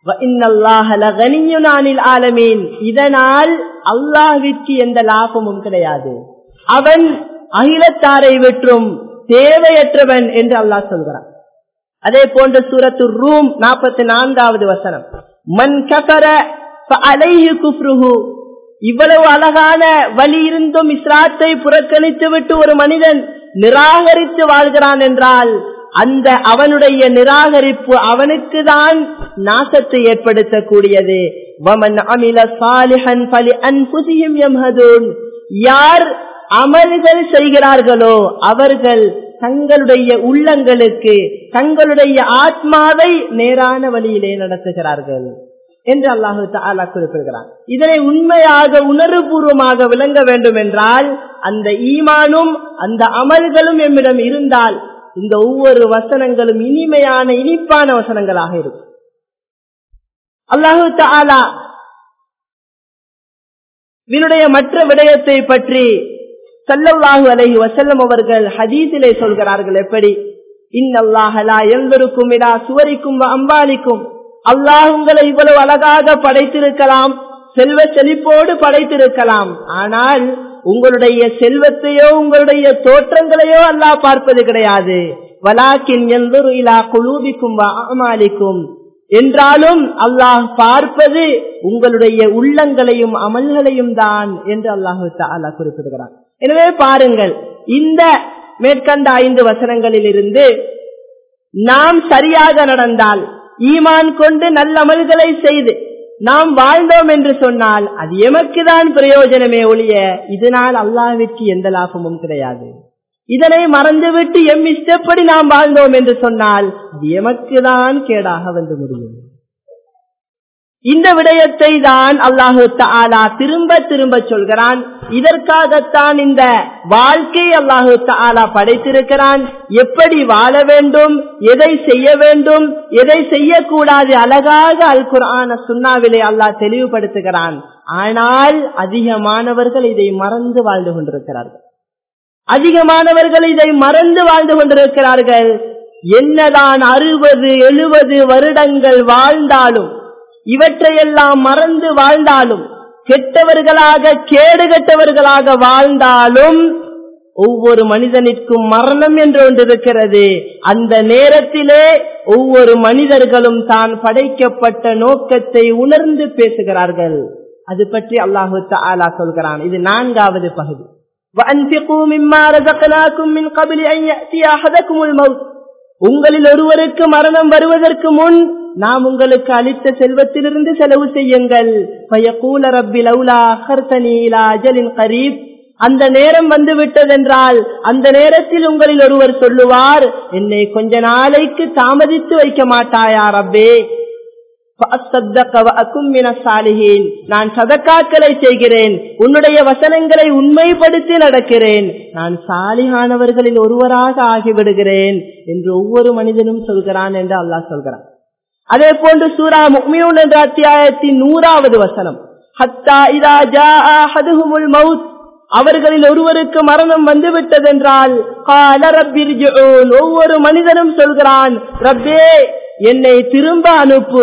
ஆலமீன் இதனால் அல்லாஹ்விற்கு எந்த லாபமும் கிடையாது அவன் அகிலத்தாரை விற்றும் தேவையற்றவன் என்று அல்லாஹ் சொல்கிறான் அதே போன்ற சூரத்து ரூம் நாற்பத்தி நான்காவது வசனம் மண் கசர அலைஹு குப்ருஹு இவ்வளவு அழகான வழி இருந்தும் இஸ்லாத்தை புறக்கணித்து விட்டு ஒரு மனிதன் நிராகரித்து வாழ்கிறான் என்றால் அந்த அவனுடைய நிராகரிப்பு அவனுக்கு தான் நாசத்தை ஏற்படுத்தக்கூடியது வமன் அமில சாலிஹன் பலி அன்புதியும் எம்ஹதூன் யார் அமல்கள் செய்கிறார்களோ அவர்கள் தங்களுடைய உள்ளங்களுக்கு தங்களுடைய ஆத்மாவை நேரான வழியிலே நடத்துகிறார்கள் என்று அல்லாஹு தாலா குறிப்பிடுகிறான் இதனை உண்மையாக உணர்வுபூர்வமாக விளங்க வேண்டும் என்றால் அந்த ஈமானும் அந்த அமல்களும் எம்மிடம் இருந்தால் இந்த ஒவ்வொரு வசனங்களும் இனிமையான இனிப்பான வசனங்களாக இருக்கும் அல்லாஹு தாலா இதனுடைய மற்ற விடயத்தை பற்றி சல்லல்லாஹு அலஹி வசல்லம் அவர்கள் ஹதீஸிலே சொல்கிறார்கள் எப்படி இன்னல்லாஹலா எல்லோருக்கும் இடா சுவரிக்கும் அம்பாலிக்கும் அல்லாஹ் உங்களை இவ்வளவு அழகாக படைத்திருக்கலாம் செல்வ செழிப்போடு படைத்திருக்கலாம் ஆனால் உங்களுடைய செல்வத்தையோ உங்களுடைய தோற்றங்களையோ அல்லாஹ் பார்ப்பது கிடையாது வலாக்கின் எந்தொரு இலா குலூபிக்கும் அமாலிக்கும் என்றாலும் அல்லாஹ் பார்ப்பது உங்களுடைய உள்ளங்களையும் அமல்களையும் தான் என்று அல்லாஹு அல்லாஹ் குறிப்பிடுகிறார் எனவே பாருங்கள் இந்த மேற்கண்ட ஐந்து வசனங்களில் இருந்து நாம் சரியாக நடந்தால் ஈமான் கொண்டு நல்ல அமல்களை செய்து நாம் வாழ்ந்தோம் என்று சொன்னால் அது எமக்கு தான் பிரயோஜனமே ஒழிய இதனால் அல்லாவிற்கு எந்த லாபமும் கிடையாது இதனை மறந்துவிட்டு எம் இஷ்டப்படி நாம் வாழ்ந்தோம் என்று சொன்னால் அது எமக்கு தான் கேடாக வந்து முடியும் இந்த விடயத்தை தான் அல்லாஹு தாலா திரும்ப திரும்ப சொல்கிறான் இதற்காகத்தான் இந்த வாழ்க்கை அல்லாஹு தாலா படைத்திருக்கிறான் எப்படி வாழ வேண்டும் எதை செய்ய வேண்டும் எதை செய்யக்கூடாது அழகாக அல் குரான சுண்ணாவிலே அல்லாஹ் தெளிவுபடுத்துகிறான் ஆனால் அதிகமானவர்கள் இதை மறந்து வாழ்ந்து கொண்டிருக்கிறார்கள் அதிகமானவர்கள் இதை மறந்து வாழ்ந்து கொண்டிருக்கிறார்கள் என்னதான் அறுபது எழுபது வருடங்கள் வாழ்ந்தாலும் இவற்றையெல்லாம் மறந்து வாழ்ந்தாலும் கெட்டவர்களாக கேடு கெட்டவர்களாக வாழ்ந்தாலும் ஒவ்வொரு மனிதனுக்கும் மரணம் என்று ஒன்று இருக்கிறது அந்த நேரத்திலே ஒவ்வொரு மனிதர்களும் தான் படைக்கப்பட்ட நோக்கத்தை உணர்ந்து பேசுகிறார்கள் அது பற்றி அல்லாஹு தாலா சொல்கிறான் இது நான்காவது பகுதி وَأَنْفِقُوا مِمَّا رَزَقْنَاكُمْ مِنْ قَبْلِ أَنْ يَأْتِيَ أَحَدَكُمُ الْمَوْتُ உங்களில் ஒருவருக்கு மரணம் வருவதற்கு முன் நாம் உங்களுக்கு அளித்த செல்வத்திலிருந்து செலவு செய்யுங்கள் பயக்கூல ரப்பி லௌலா அஹர்தனி இலா அஜலின் கரீப் அந்த நேரம் வந்து விட்டதென்றால் அந்த நேரத்தில் உங்களில் ஒருவர் சொல்லுவார் என்னை கொஞ்ச நாளைக்கு தாமதித்து வைக்க மாட்டாயா ரப்பே நான் சதக்காக்களை செய்கிறேன் உன்னுடைய வசனங்களை உண்மைப்படுத்தி நடக்கிறேன் நான் சாலிகானவர்களில் ஒருவராக ஆகிவிடுகிறேன் என்று ஒவ்வொரு மனிதனும் சொல்கிறான் என்று அல்லாஹ் சொல்கிறான் அதே போன்று சூரா முக்மியூன் என்ற அத்தியாயத்தின் நூறாவது வசனம் ஹத்தா இதா ஜா ஹதுஹுமுல் மவுத் அவர்களில் ஒருவருக்கு மரணம் வந்து விட்டதென்றால் ஒவ்வொரு மனிதனும் சொல்கிறான் ரப்பே என்னை திரும்ப அனுப்பு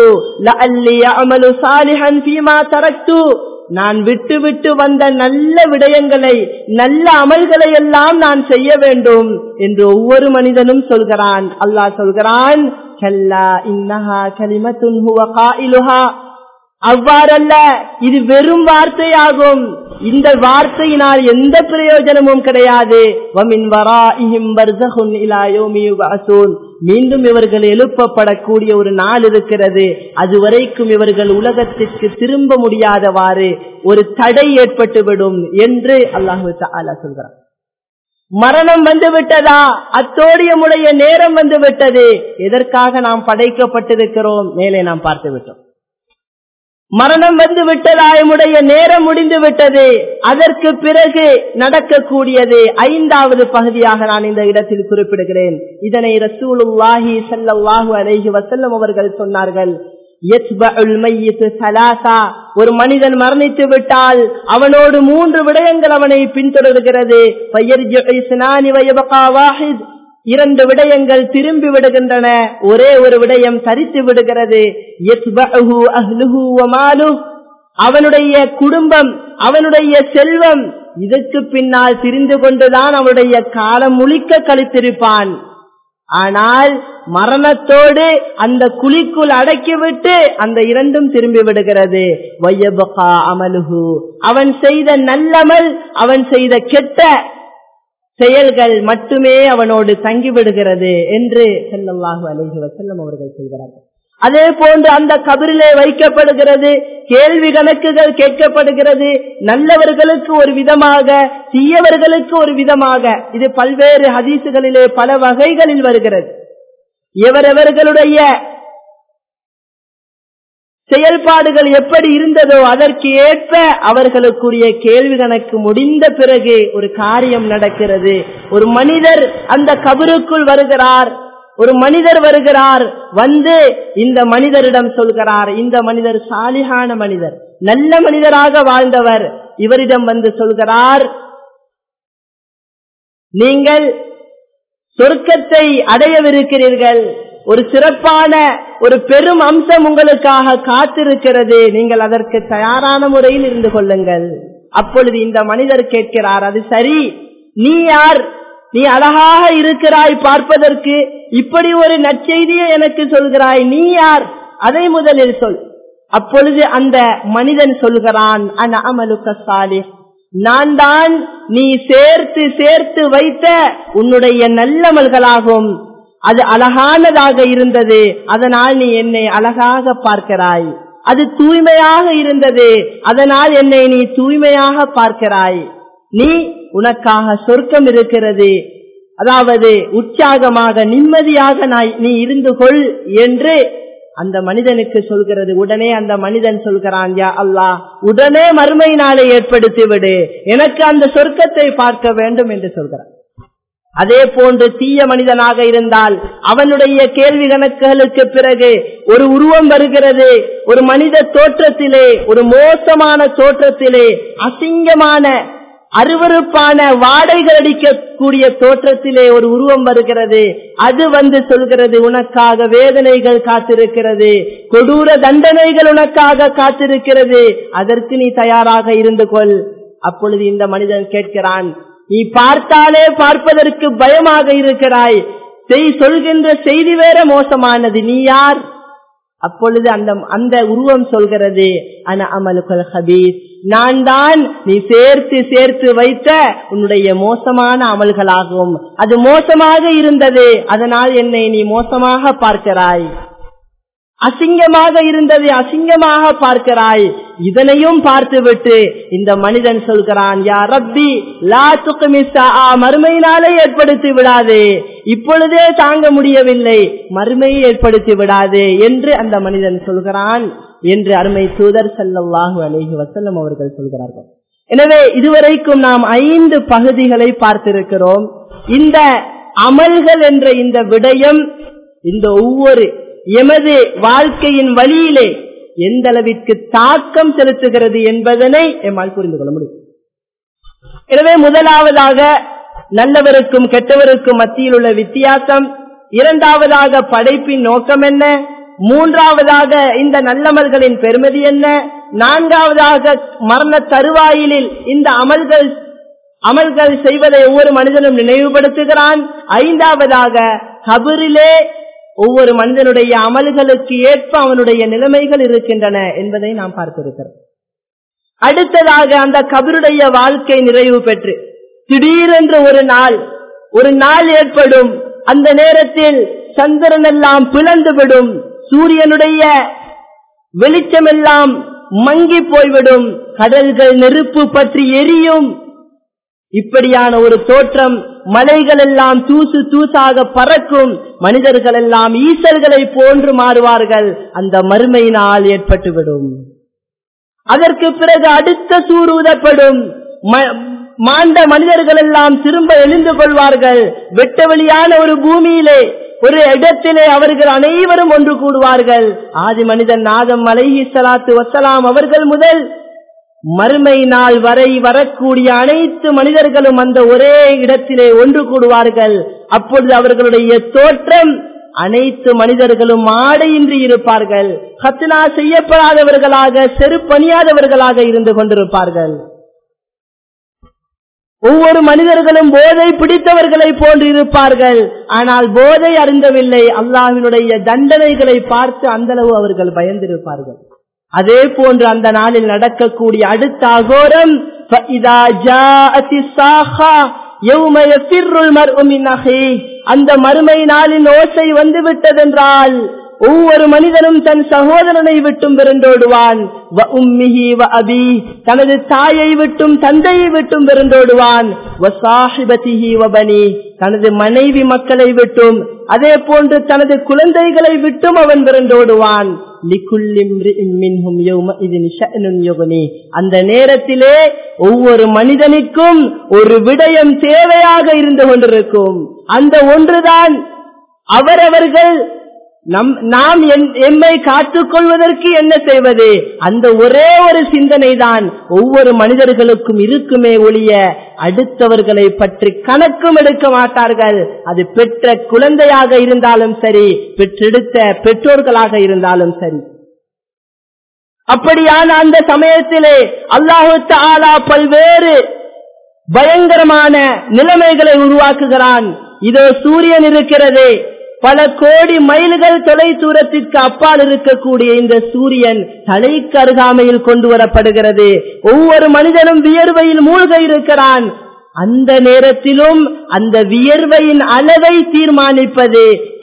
தரக்து நான் விட்டு விட்டு வந்த நல்ல விடயங்களை நல்ல அமல்களை எல்லாம் நான் செய்ய வேண்டும் என்று ஒவ்வொரு மனிதனும் சொல்கிறான் அல்லாஹ் சொல்கிறான் அவ்வாறல்ல இது வெறும் வார்த்தையாகும் இந்த வார்த்தையினால் எந்த பிரயோஜனமும் கிடையாது மீண்டும் இவர்கள் எழுப்பப்படக்கூடிய ஒரு நாள் இருக்கிறது அதுவரைக்கும் இவர்கள் உலகத்திற்கு திரும்ப முடியாதவாறு ஒரு தடை ஏற்பட்டுவிடும் என்று அல்லாஹு தாலா சொல்கிறார் மரணம் வந்து விட்டதா அத்தோடியமுடைய நேரம் வந்து விட்டது எதற்காக நாம் படைக்கப்பட்டிருக்கிறோம் மேலே நாம் பார்த்து விட்டோம் மரணம் வந்து விட்டதாயமுடைய நேரம் முடிந்து விட்டது அதற்கு பிறகு நடக்கக்கூடியது ஐந்தாவது பகுதியாக நான் இந்த இடத்தில் குறிப்பிடுகிறேன் இதனை ரசூலுல்லாஹி சல்லாஹூ அலைஹி வசல்லம் அவர்கள் சொன்னார்கள் ஒரு மனிதன் மரணித்து விட்டால் அவனோடு மூன்று விடயங்கள் அவனை பின்தொடர்கிறது இரண்டு விடயங்கள் திரும்பி விடுகின்றன ஒரே ஒரு விடயம் தரித்து விடுகிறது அவனுடைய குடும்பம் அவனுடைய செல்வம் இதற்கு பின்னால் திரிந்து கொண்டுதான் அவனுடைய காலம் முழிக்க கழித்திருப்பான் ஆனால் மரணத்தோடு அந்த குழிக்குள் அடக்கிவிட்டு அந்த இரண்டும் திரும்பி விடுகிறது வையபகா அமலுகு அவன் செய்த நல்லமல் அவன் செய்த கெட்ட செயல்கள் மட்டுமே அவனோடு தங்கிவிடுகிறது என்று செல்லல்லாஹு அலைஹி வசல்லம் அவர்கள் சொல்கிறார்கள் அதே போன்று அந்த கபிரிலே வைக்கப்படுகிறது கேள்வி கணக்குகள் கேட்கப்படுகிறது நல்லவர்களுக்கு ஒரு விதமாக தீயவர்களுக்கு ஒரு விதமாக இது பல்வேறு ஹதீசுகளிலே பல வகைகளில் வருகிறது எவரவர்களுடைய செயல்பாடுகள் எப்படி இருந்ததோ அதற்கு ஏற்ப அவர்களுக்குரிய கேள்வி கணக்கு முடிந்த பிறகு ஒரு காரியம் நடக்கிறது ஒரு மனிதர் அந்த கபருக்குள் வருகிறார் ஒரு மனிதர் வருகிறார் வந்து இந்த மனிதரிடம் சொல்கிறார் இந்த மனிதர் சாலிகான மனிதர் நல்ல மனிதராக வாழ்ந்தவர் இவரிடம் வந்து சொல்கிறார் நீங்கள் சொர்க்கத்தை அடையவிருக்கிறீர்கள் ஒரு சிறப்பான ஒரு பெரும் அம்சம் உங்களுக்காக காத்திருக்கிறது நீங்கள் அதற்கு தயாரான முறையில் இருந்து கொள்ளுங்கள் அப்பொழுது இந்த மனிதர் கேட்கிறார் அது சரி நீ யார் நீ அழகாக இருக்கிறாய் பார்ப்பதற்கு இப்படி ஒரு நற்செய்தியை எனக்கு சொல்கிறாய் நீ யார் அதை முதலில் சொல் அப்பொழுது அந்த மனிதன் சொல்கிறான் அன அமலுக்க சாலி நான் தான் நீ சேர்த்து சேர்த்து வைத்த உன்னுடைய நல்லமல்களாகும் அது அழகானதாக இருந்தது அதனால் நீ என்னை அழகாக பார்க்கிறாய் அது தூய்மையாக இருந்தது அதனால் என்னை நீ தூய்மையாக பார்க்கிறாய் நீ உனக்காக சொர்க்கம் இருக்கிறது அதாவது உற்சாகமாக நிம்மதியாக நீ இருந்து கொள் என்று அந்த மனிதனுக்கு சொல்கிறது உடனே அந்த மனிதன் சொல்கிறான் யா அல்லாஹ் உடனே மறுமை நாளை ஏற்படுத்தி விடு எனக்கு அந்த சொர்க்கத்தை பார்க்க வேண்டும் என்று சொல்கிறான் அதே போன்று தீய மனிதனாக இருந்தால் அவனுடைய கேள்வி கணக்குகளுக்கு பிறகு ஒரு உருவம் வருகிறது ஒரு மனித தோற்றத்திலே ஒரு மோசமான தோற்றத்திலே அசிங்கமான அருவறுப்பான வாடைகள் அடிக்கக்கூடிய தோற்றத்திலே ஒரு உருவம் வருகிறது அது வந்து சொல்கிறது உனக்காக வேதனைகள் காத்திருக்கிறது கொடூர தண்டனைகள் உனக்காக காத்திருக்கிறது அதற்கு நீ தயாராக இருந்து கொள் அப்பொழுது இந்த மனிதன் கேட்கிறான் நீ பார்த்தாலே பார்ப்பதற்கு பயமாக இருக்கிறாய் செய் சொல்கின்ற செய்தி வேற மோசமானது நீ யார் அப்பொழுது அந்த அந்த உருவம் சொல்கிறது அன அமலுக்குல் ஹபீஸ் நான் தான் நீ சேர்த்து சேர்த்து வைத்த உன்னுடைய மோசமான அமல்களாகும் அது மோசமாக இருந்தது அதனால் என்னை நீ மோசமாக பார்க்கிறாய் அசிங்கமாக இருந்தது அசிங்கமாக பார்க்கிறாய் இதனையும் பார்த்துவிட்டு இந்த மனிதன் சொல்கிறான் யா ரப்பி லா துக்குமிசா மறுமையினாலே ஏற்படுத்தி விடாதே இப்பொழுதே தாங்க முடியவில்லை மறுமையை ஏற்படுத்தி விடாதே என்று அந்த மனிதன் சொல்கிறான் என்று அருமை தூதர் செல்லவாகு அலேஹி வசல்லம் அவர்கள் சொல்கிறார்கள் எனவே இதுவரைக்கும் நாம் ஐந்து பகுதிகளை பார்த்திருக்கிறோம் இந்த அமல்கள் என்ற இந்த விடயம் இந்த ஒவ்வொரு எமது வாழ்க்கையின் வழியிலே எந்த அளவிற்கு தாக்கம் செலுத்துகிறது என்பதனை எம்மால் புரிந்து கொள்ள முடியும் எனவே முதலாவதாக நல்லவருக்கும் கெட்டவருக்கும் மத்தியில் உள்ள வித்தியாசம் இரண்டாவதாக படைப்பின் நோக்கம் என்ன மூன்றாவதாக இந்த நல்லமல்களின் பெருமதி என்ன நான்காவதாக மரண தருவாயிலில் இந்த அமல்கள் அமல்கள் செய்வதை ஒவ்வொரு மனிதனும் நினைவுபடுத்துகிறான் ஐந்தாவதாக கபரிலே ஒவ்வொரு மனிதனுடைய அமல்களுக்கு ஏற்ப அவனுடைய நிலைமைகள் இருக்கின்றன என்பதை நாம் பார்த்திருக்கிறோம் அடுத்ததாக அந்த கபருடைய வாழ்க்கை நிறைவு பெற்று திடீரென்று ஒரு நாள் ஒரு நாள் ஏற்படும் அந்த நேரத்தில் சந்திரன் எல்லாம் பிளந்துவிடும் சூரியனுடைய வெளிச்சமெல்லாம் மங்கி போய்விடும் கடல்கள் நெருப்பு பற்றி எரியும் இப்படியான ஒரு தோற்றம் மலைகள் எல்லாம் தூசு தூசாக பறக்கும் மனிதர்கள் எல்லாம் ஈசல்களை போன்று மாறுவார்கள் அந்த மறுமை நாள் ஏற்பட்டுவிடும் அதற்கு பிறகு அடுத்த சூர் ஊதப்படும் மாண்ட மனிதர்கள் எல்லாம் திரும்ப எழுந்து கொள்வார்கள் வெட்ட வெளியான ஒரு பூமியிலே ஒரு இடத்திலே அவர்கள் அனைவரும் ஒன்று கூடுவார்கள் ஆதி மனிதன் நாதம் அலைஹி சலாத்து வசலாம் அவர்கள் முதல் மறுமை நாள் வரை வரக்கூடிய அனைத்து மனிதர்களும் அந்த ஒரே இடத்திலே ஒன்று கூடுவார்கள் அப்பொழுது அவர்களுடைய தோற்றம் அனைத்து மனிதர்களும் ஆடையின்றி இருப்பார்கள் ஹத்னா செய்யப்படாதவர்களாக செருப்பணியாதவர்களாக இருந்து கொண்டிருப்பார்கள் ஒவ்வொரு மனிதர்களும் போதை பிடித்தவர்களை போன்று இருப்பார்கள் ஆனால் போதை அறிந்தவில்லை அல்லாஹினுடைய தண்டனைகளை பார்த்து அந்த அளவு அவர்கள் பயந்திருப்பார்கள் அதே போன்று அந்த நாளில் நடக்கக்கூடிய அடுத்த அகோரம் அந்த மறுமை நாளின் ஓசை வந்து விட்டதென்றால் ஒவ்வொரு மனிதனும் தன் சகோதரனை விட்டும் விருந்தோடுவான் தனது தாயை விட்டும் தந்தையை விட்டும் விருந்தோடுவான் தனது மனைவி மக்களை விட்டும் அதே போன்று தனது குழந்தைகளை விட்டும் அவன் விருந்தோடுவான் அந்த நேரத்திலே ஒவ்வொரு மனிதனுக்கும் ஒரு விடயம் தேவையாக இருந்து கொண்டிருக்கும் அந்த ஒன்றுதான் அவரவர்கள் நம் நாம் எம்மை காத்துக் கொள்வதற்கு என்ன செய்வது அந்த ஒரே ஒரு சிந்தனை தான் ஒவ்வொரு மனிதர்களுக்கும் இருக்குமே ஒழிய அடுத்தவர்களை பற்றி கணக்கும் எடுக்க மாட்டார்கள் அது பெற்ற குழந்தையாக இருந்தாலும் சரி பெற்றெடுத்த பெற்றோர்களாக இருந்தாலும் சரி அப்படியான அந்த சமயத்திலே அல்லாஹு தாலா பல்வேறு பயங்கரமான நிலைமைகளை உருவாக்குகிறான் இதோ சூரியன் இருக்கிறது பல கோடி மைல்கள் தொலை தூரத்திற்கு அப்பால் இருக்கக்கூடிய இந்த சூரியன் தலைக்கு அருகாமையில் கொண்டு வரப்படுகிறது ஒவ்வொரு மனிதனும் வியர்வையில் மூழ்க இருக்கிறான் அந்த நேரத்திலும் அந்த வியர்வையின் அளவை தீர்மானிப்பது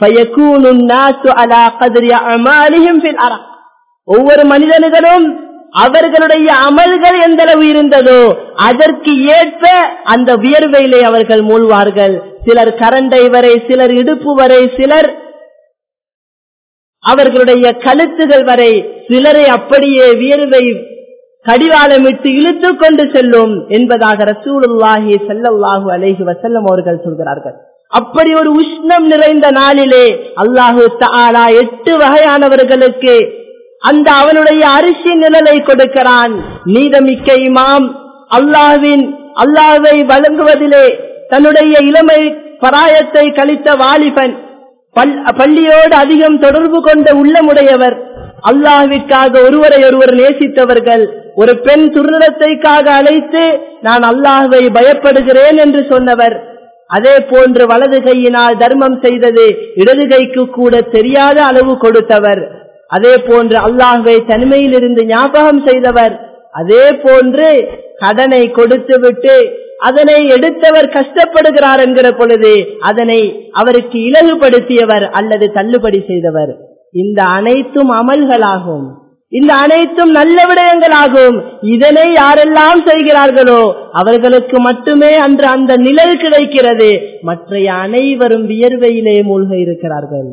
ஒவ்வொரு மனிதனுகளும் அவர்களுடைய அமல்கள் எந்த அளவு இருந்ததோ அதற்கு ஏற்ப அந்த வியர்வையிலே அவர்கள் மூழ்வார்கள் சிலர் கரண்டை வரை சிலர் இடுப்பு வரை சிலர் அவர்களுடைய கழுத்துகள் வரை சிலரை அப்படியே வியர்வை கடிவாளமிட்டு இழுத்து கொண்டு செல்லும் என்பதாக ரசூலுல்லாஹி ஸல்லல்லாஹு அலைஹி வஸல்லம் அவர்கள் சொல்கிறார்கள் அப்படி ஒரு உஷ்ணம் நிறைந்த நாளிலே அல்லாஹு தஆலா எட்டு வகையானவர்களுக்கு அந்த அவனுடைய அரிசி நிழலை கொடுக்கிறான் நீதமிக்க இமாம் அல்லாஹ்வின் அல்லாஹ்வை வழங்குவதிலே தன்னுடைய இளமை பராயத்தை கழித்த வாலிபன் பல்- பள்ளியோடு அதிகம் தொடர்பு கொண்ட உள்ளமுடையவர் அல்லாஹ்விற்காக ஒருவரை ஒருவர் நேசித்தவர்கள் ஒரு பெண் துர்நிறத்தைக்காக அழைத்து நான் அல்லாஹ்வை பயப்படுகிறேன் என்று சொன்னவர் அதே போன்று வலது கையினால் தர்மம் செய்தது இடது கைக்கு கூட தெரியாத அளவு கொடுத்தவர் அதே போன்று அல்லாஹ்வை தனிமையில் இருந்து ஞாபகம் செய்தவர் அதே போன்று கடனை கொடுத்து விட்டு அதனை எடுத்தவர் கஷ்டப்படுகிறார் என்கிற பொழுது அதனை அவருக்கு இலகுபடுத்தியவர் அல்லது தள்ளுபடி செய்தவர் இந்த அனைத்தும் அமல்களாகும் இந்த அனைத்தும் நல்ல விடயங்களாகும் இதனை யாரெல்லாம் செய்கிறார்களோ அவர்களுக்கு மட்டுமே அன்று அந்த நிழல் கிடைக்கிறது மற்ற அனைவரும் வியர்வையிலே மூழ்க இருக்கிறார்கள்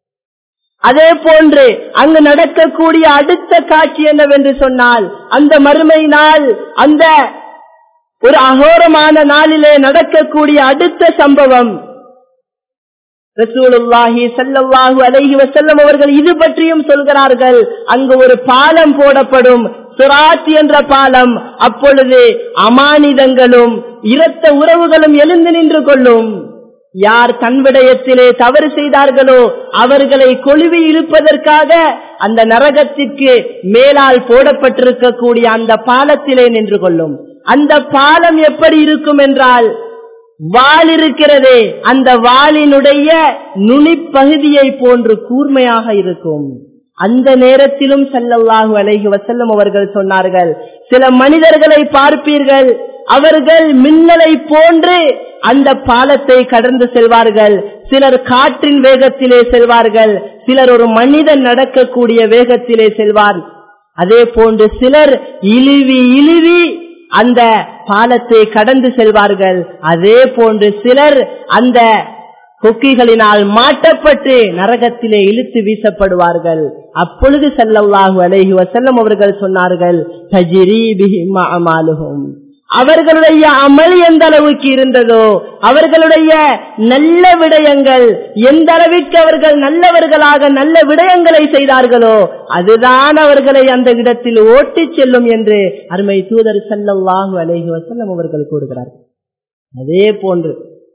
அதே போன்று அங்கு நடக்கக்கூடிய அடுத்த காட்சி என்னவென்று சொன்னால் அந்த மறுமை நாள் அந்த ஒரு அகோரமான நாளிலே நடக்கக்கூடிய அடுத்த சம்பவம் ரசூலுல்லாஹி ஸல்லல்லாஹு அலைஹி வஸல்லம் அவர்கள் இது பற்றியும் சொல்கிறார்கள் அங்கு ஒரு பாலம் போடப்படும் சுராத் என்ற பாலம் அப்பொழுது அமானிதங்களும் இரத்த உறவுகளும் எழுந்து நின்று கொள்ளும் யார் தன் விடயத்திலே தவறு செய்தார்களோ அவர்களை கொழுவி இழுப்பதற்காக அந்த நரகத்திற்கு மேலால் போடப்பட்டிருக்கக்கூடிய அந்த பாலத்திலே நின்று கொள்ளும் அந்த பாலம் எப்படி இருக்கும் என்றால் வால் இருக்கிறதே அந்த வாளினுடைய நுனிப்பகுதியை போன்று கூர்மையாக இருக்கும் அந்த நேரத்திலும் ஸல்லல்லாஹு அலைஹி வஸல்லம் அவர்கள் சொன்னார்கள் சில மனிதர்களை பார்ப்பீர்கள் அவர்கள் மின்னலை போன்று அந்த பாலத்தை கடந்து செல்வார்கள் சிலர் காற்றின் வேகத்திலே செல்வார்கள் சிலர் ஒரு மனிதன் நடக்கக்கூடிய வேகத்திலே செல்வார் அதே போன்று சிலர் இழிவி இழிவி அந்த பாலத்தை கடந்து செல்வார்கள் அதே போன்று சிலர் அந்த கொக்கிகளினால் மாட்டப்பட்டு நரகத்திலே இழுத்து வீசப்படுவார்கள் அப்பொழுது ஸல்லல்லாஹு அலைஹி வஸல்லம் அவர்கள் சொன்னார்கள் தஜ்ரீ பிஹிம் அமாலுஹும் அவர்களுடைய அமல் எந்த அளவுக்கு இருந்ததோ அவர்களுடைய நல்ல விடயங்கள் எந்த அளவிற்கு அவர்கள் நல்லவர்களாக நல்ல விடயங்களை செய்தார்களோ அதுதான் அவர்களை அந்த இடத்தில் ஓட்டிச் செல்லும் என்று அருமை தூதர் ஸல்லல்லாஹு அலைஹி வஸல்லம் அவர்கள் கூறுகிறார்கள் அதே போன்று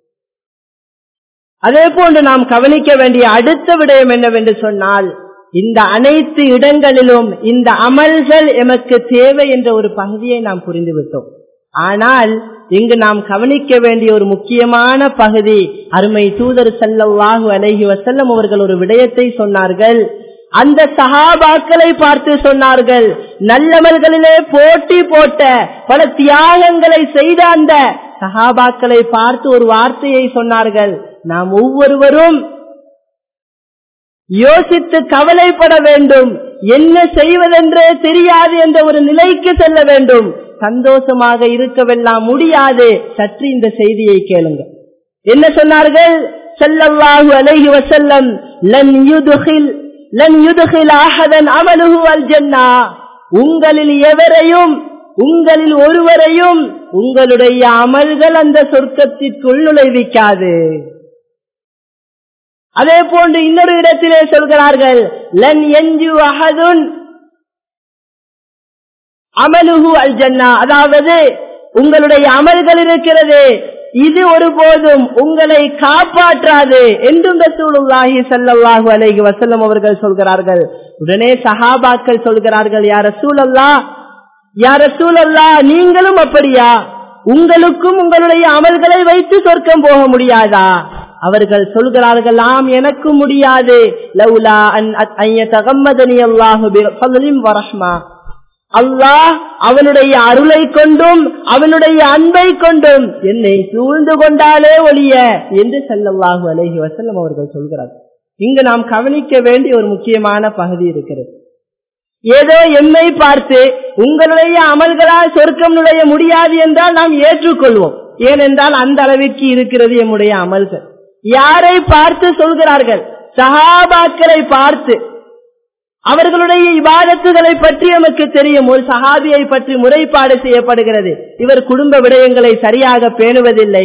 அதே போன்று நாம் கவனிக்க வேண்டிய அடுத்த விடயம் என்னவென்று சொன்னால் இந்த அனைத்து இடங்களிலும் இந்த அமல்கள் எமக்கு தேவை என்ற ஒரு பகுதியை நாம் புரிந்துவிட்டோம் ஆனால் இங்கு நாம் கவனிக்க வேண்டிய ஒரு முக்கியமான பகுதி அருமை தூதர் ஸல்லல்லாஹு அலைஹி வஸல்லம் அவர்கள் ஒரு விடயத்தை சொன்னார்கள் அந்த சஹாபாக்களை பார்த்து சொன்னார்கள் நல்லவர்களிலே போட்டி போட்ட பல தியாகங்களை செய்த அந்த சஹாபாக்களை பார்த்து ஒரு வார்த்தையை சொன்னார்கள் நாம் ஒவ்வொருவரும் யோசித்து கவலைப்பட வேண்டும் என்ன செய்வதென்றே தெரியாது என்ற ஒரு நிலைக்கு செல்ல வேண்டும் சந்தோஷமாக இருக்கவெல்லாம் முடியாது சற்று இந்த செய்தியை கேளுங்க என்ன சொன்னார்கள் ஸல்லல்லாஹு அலைஹி வஸல்லம் லன் யுத்கில் லன் யுத்கில் அஹதன் அமலுஹு அல் ஜன்னா உங்களில் எவரையும் உங்களில் ஒருவரையும் உங்களுடைய அமல்கள் அந்த சொர்க்கத்திற்குள் நுழைவிக்காது அதே போன்று இன்னொரு இடத்திலே சொல்கிறார்கள் லன் எஞ்சு அஹதுன் அமலுஹு அல் ஜன்னா அதாவது உங்களுடைய அமல்கள் இருக்கிறது இது ஒருபோதும் உங்களை காப்பாற்றாது என்றும் ரசூலுல்லாஹி ஸல்லல்லாஹு அலைஹி வஸல்லம் அவர்கள் சொல்கிறார்கள் உடனே சஹாபாக்கள் சொல்கிறார்கள் யார் ரசூலல்லா யார் ரசூலல்லா நீங்களும் அப்படியா உங்களுக்கும் உங்களுடைய அமல்களை வைத்து சொர்க்கம் போக முடியாதா அவர்கள் சொல்கிறார்கள் ஆம் எனக்கு முடியாது லவுலா அன் தகம்மதனி அல்லாஹு பிஃபضலின் வரஹ்மா அல்லாஹ் அவனுடைய அருளை கொண்டும் அவனுடைய அன்பை கொண்டும் என்னை சூழ்ந்து கொண்டாலே ஒழிய என்று செல்லல்லாஹு அலைஹி வசல்லம் அவர்கள் சொல்கிறார் இங்கு நாம் கவனிக்க வேண்டிய ஒரு முக்கியமான பகுதி இருக்கிறது ஏதோ எம்மை பார்த்து உங்களுடைய அமல்களால் சொர்க்கம் நுழைய முடியாது என்றால் நாம் ஏற்றுக்கொள்வோம் ஏனென்றால் அந்த அளவிற்கு இருக்கிறது எம்முடைய அமல்கள் யாரை பார்த்து சொல்கிறார்கள் சஹாபாக்களை பார்த்து அவர்களுடைய இபாதத்துகளை பற்றி நமக்கு தெரியும் ஒரு சஹாபியை பற்றி முறைப்பாடு செய்யப்படுகிறது இவர் குடும்ப விடயங்களை சரியாக பேணுவதில்லை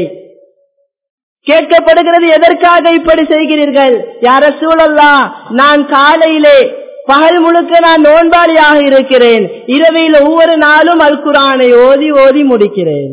கேட்கப்படுகிறது எதற்காக இப்படி செய்கிறீர்கள் யார சூழல்லா நான் காலையிலே பகல் முழுக்க நான் நோன்பாளியாக இருக்கிறேன் இரவில் ஒவ்வொரு நாளும் அல் குரானை ஓதி ஓதி முடிக்கிறேன்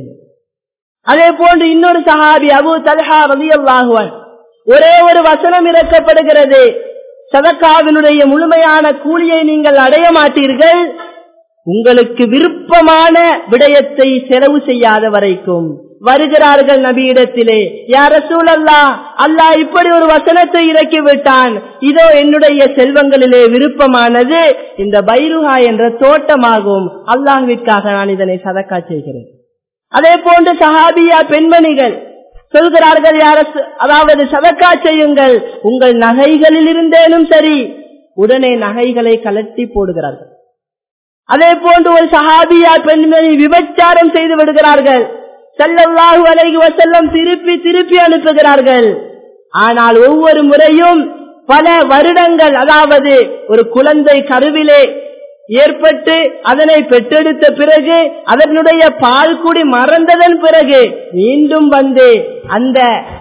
அதே போன்று இன்னொரு சஹாபி அபு தல்ஹா ரவி அல்லாஹுவன் ஒரே ஒரு வசனம் இறக்கப்படுகிறது சதக்காவினுடைய முழுமையான கூலியை நீங்கள் அடைய மாட்டீர்கள் உங்களுக்கு விருப்பமான விடயத்தை செலவு செய்யாத வரைக்கும் வருகிறார்கள் நபியிடத்திலே யார சூழல்லா அல்லாஹ் இப்படி ஒரு வசனத்தை இறக்கி விட்டான் இதோ என்னுடைய செல்வங்களிலே விருப்பமானது இந்த பைருஹா என்ற தோட்டமாகும் அல்லாஹ்விற்காக நான் இதனை சதக்கா செய்கிறேன் அதே போன்று சஹாபியா பெண்மணிகள் சொல்கிறார்கள் யார அதாவது சதக்கா செய்யுங்கள் உங்கள் நகைகளில் இருந்தேனும் சரி உடனே நகைகளை கலட்டி போடுகிறார்கள் அதே போன்று ஒரு சஹாபியா பெண்மணி விபச்சாரம் செய்து விடுகிறார்கள் செல்லல்லாஹு அலைஹி வசல்லம் திருப்பி திருப்பி அனுப்புகிறார்கள் ஆனால் ஒவ்வொரு முறையும் பல வருடங்கள் அதாவது ஒரு குழந்தை கருவிலே ஏற்பட்டு அதனை பெற்றெடுத்த பிறகு அதனுடைய பால் குடி மறந்ததன் பிறகு மீண்டும் வந்து அந்த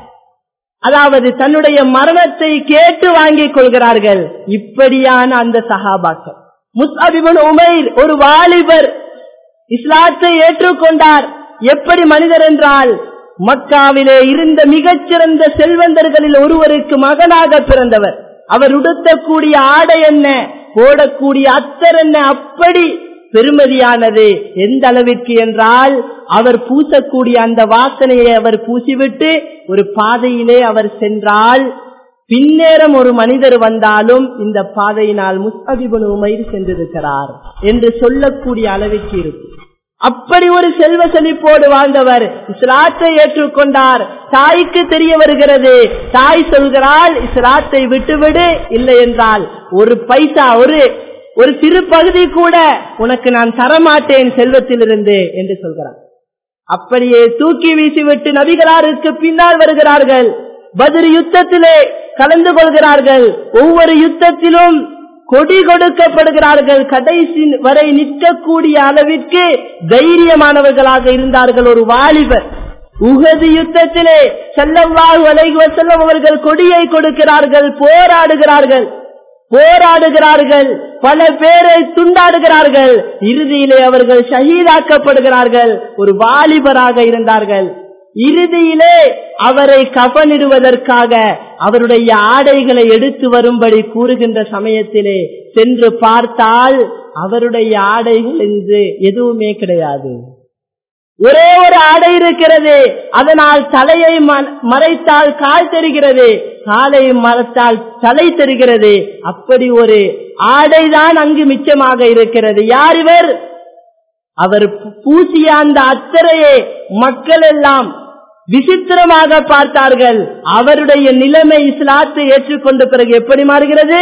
அதாவது தன்னுடைய மரணத்தை கேட்டு வாங்கிக் கொள்கிறார்கள் இப்படியான அந்த சகாபாக்கள் முஸ்அபிபுன் உமைர் ஒரு வாலிபர் இஸ்லாத்தை ஏற்றுக்கொண்டார் எப்படி மனிதர் என்றால் மக்காவிலே இருந்த மிகச்சிறந்த செல்வந்தர்களில் ஒருவருக்கு மகனாக பிறந்தவர் அவர் உடுத்தக்கூடிய ஆடை என்ன போடக்கூடிய அத்தர் என்ன அப்படி பெருமதியானது எந்த அளவிற்கு என்றால் அவர் பூசக்கூடிய அந்த வாசனையை அவர் பூசிவிட்டு ஒரு பாதையிலே அவர் சென்றால் பின்னேரம் ஒரு மனிதர் வந்தாலும் இந்த பாதையினால் முஸ்தபிபன் உமைர் சென்றிருக்கிறார் என்று சொல்லக்கூடிய அளவிற்கு இருக்கும் அப்படி ஒரு செல்வ செழிப்போடு வாழ்ந்தவர் இஸ்லாத்தை ஏற்றுக்கொண்டார் தாய்க்கு தெரிய வருகிறது தாய் சொல்கிறாள் இஸ்லாத்தை விட்டுவிடு இல்லை என்றால் ஒரு பைசா ஒரு ஒரு சிறு பகுதி கூட உனக்கு நான் தரமாட்டேன் செல்வத்திலிருந்து என்று சொல்கிறார் அப்படியே தூக்கி வீசிவிட்டு நபிகளாருக்கு பின்னால் வருகிறார்கள் பதில் யுத்தத்திலே கலந்து கொள்கிறார்கள் ஒவ்வொரு யுத்தத்திலும் கொடி கொடுக்கப்படுகிறார்கள் கடைசி வரை நிற்கக்கூடிய அளவிற்கு தைரியமானவர்களாக இருந்தார்கள் ஒரு வாலிபர் உகது யுத்தத்திலே செல்லவாகு அலைகுவ செல்லம் அவர்கள் கொடியை கொடுக்கிறார்கள் போராடுகிறார்கள் போராடுகிறார்கள் பல பேரை துண்டாடுகிறார்கள் இறுதியிலே அவர்கள் ஷஹீதாக்கப்படுகிறார்கள் ஒரு வாலிபராக இருந்தார்கள் இறுதியிலே அவரை கபனிடுவதற்காக அவருடைய ஆடைகளை எடுத்து வரும்படி கூறுகின்ற சமயத்திலே சென்று பார்த்தால் அவருடைய ஆடைகள் என்று எதுவுமே கிடையாது ஒரே ஒரு ஆடை இருக்கிறது அதனால் தலையை மறைத்தால் கால் தெரிகிறது காலை மறைத்தால் தலை தெரிகிறது அப்படி ஒரு ஆடைதான் அங்கு மிச்சமாக இருக்கிறது யார் இவர் அவர் பூசிய அந்த அத்தரையே மக்கள் எல்லாம் விசித்திரமாக பார்த்தார்கள் அவருடைய நிலைமை இஸ்லாத்தை ஏற்றுக்கொண்ட பிறகு எப்படி மாறுகிறது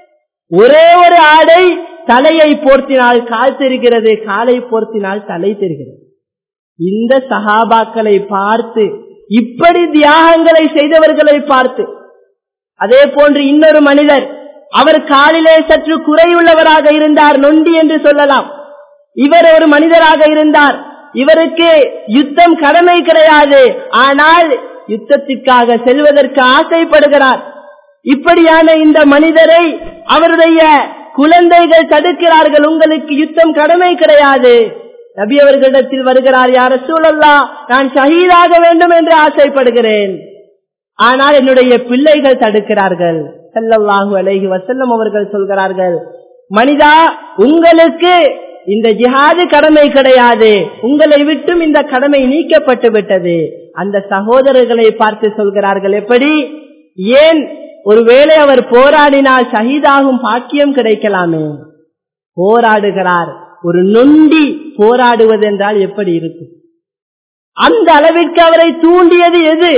ஒரே ஒரு ஆடை தலையை போர்த்தினால் கால் தெரிகிறது காலை போர்த்தினால் தலை தெரிகிறது இந்த சகாபாக்களை பார்த்து இப்படி தியாகங்களை செய்தவர்களை பார்த்து அதே போன்று இன்னொரு மனிதர் அவர் காலிலே சற்று குறையுள்ளவராக இருந்தார் நொண்டி என்று சொல்லலாம் இவர் ஒரு மனிதராக இருந்தார் இவருக்கு யுத்தம் கடமை கிடையாது ஆனால் யுத்தத்திற்காக செல்வதற்கு ஆசைப்படுகிறார் இப்படியான இந்த மனிதரை அவருடைய குழந்தைகள் தடுக்கிறார்கள் உங்களுக்கு யுத்தம் கடமை கிடையாது நபி அவர்களிடத்தில் வருகிறார் யார சூழல்லா நான் ஷஹீதாக வேண்டும் என்று ஆசைப்படுகிறேன் ஆனால் என்னுடைய பிள்ளைகள் தடுக்கிறார்கள் செல்லல்லாஹு அலைஹி வசல்லம் அவர்கள் சொல்கிறார்கள் மனிதா உங்களுக்கு இந்த ஜிஹாது கடமை கிடையாது உங்களை விட்டும் இந்த கடமை நீக்கப்பட்டு விட்டது அந்த சகோதரர்களை பார்த்து சொல்கிறார்கள் எப்படி ஏன் ஒருவேளை அவர் போராடினால் ஷஹீதாகும் பாக்கியம் கிடைக்கலாமே போராடுகிறார் ஒரு நொண்டி போராடுவது என்றால் எப்படி இருக்கும் அந்த அளவிற்கு அவரை தூண்டியது எது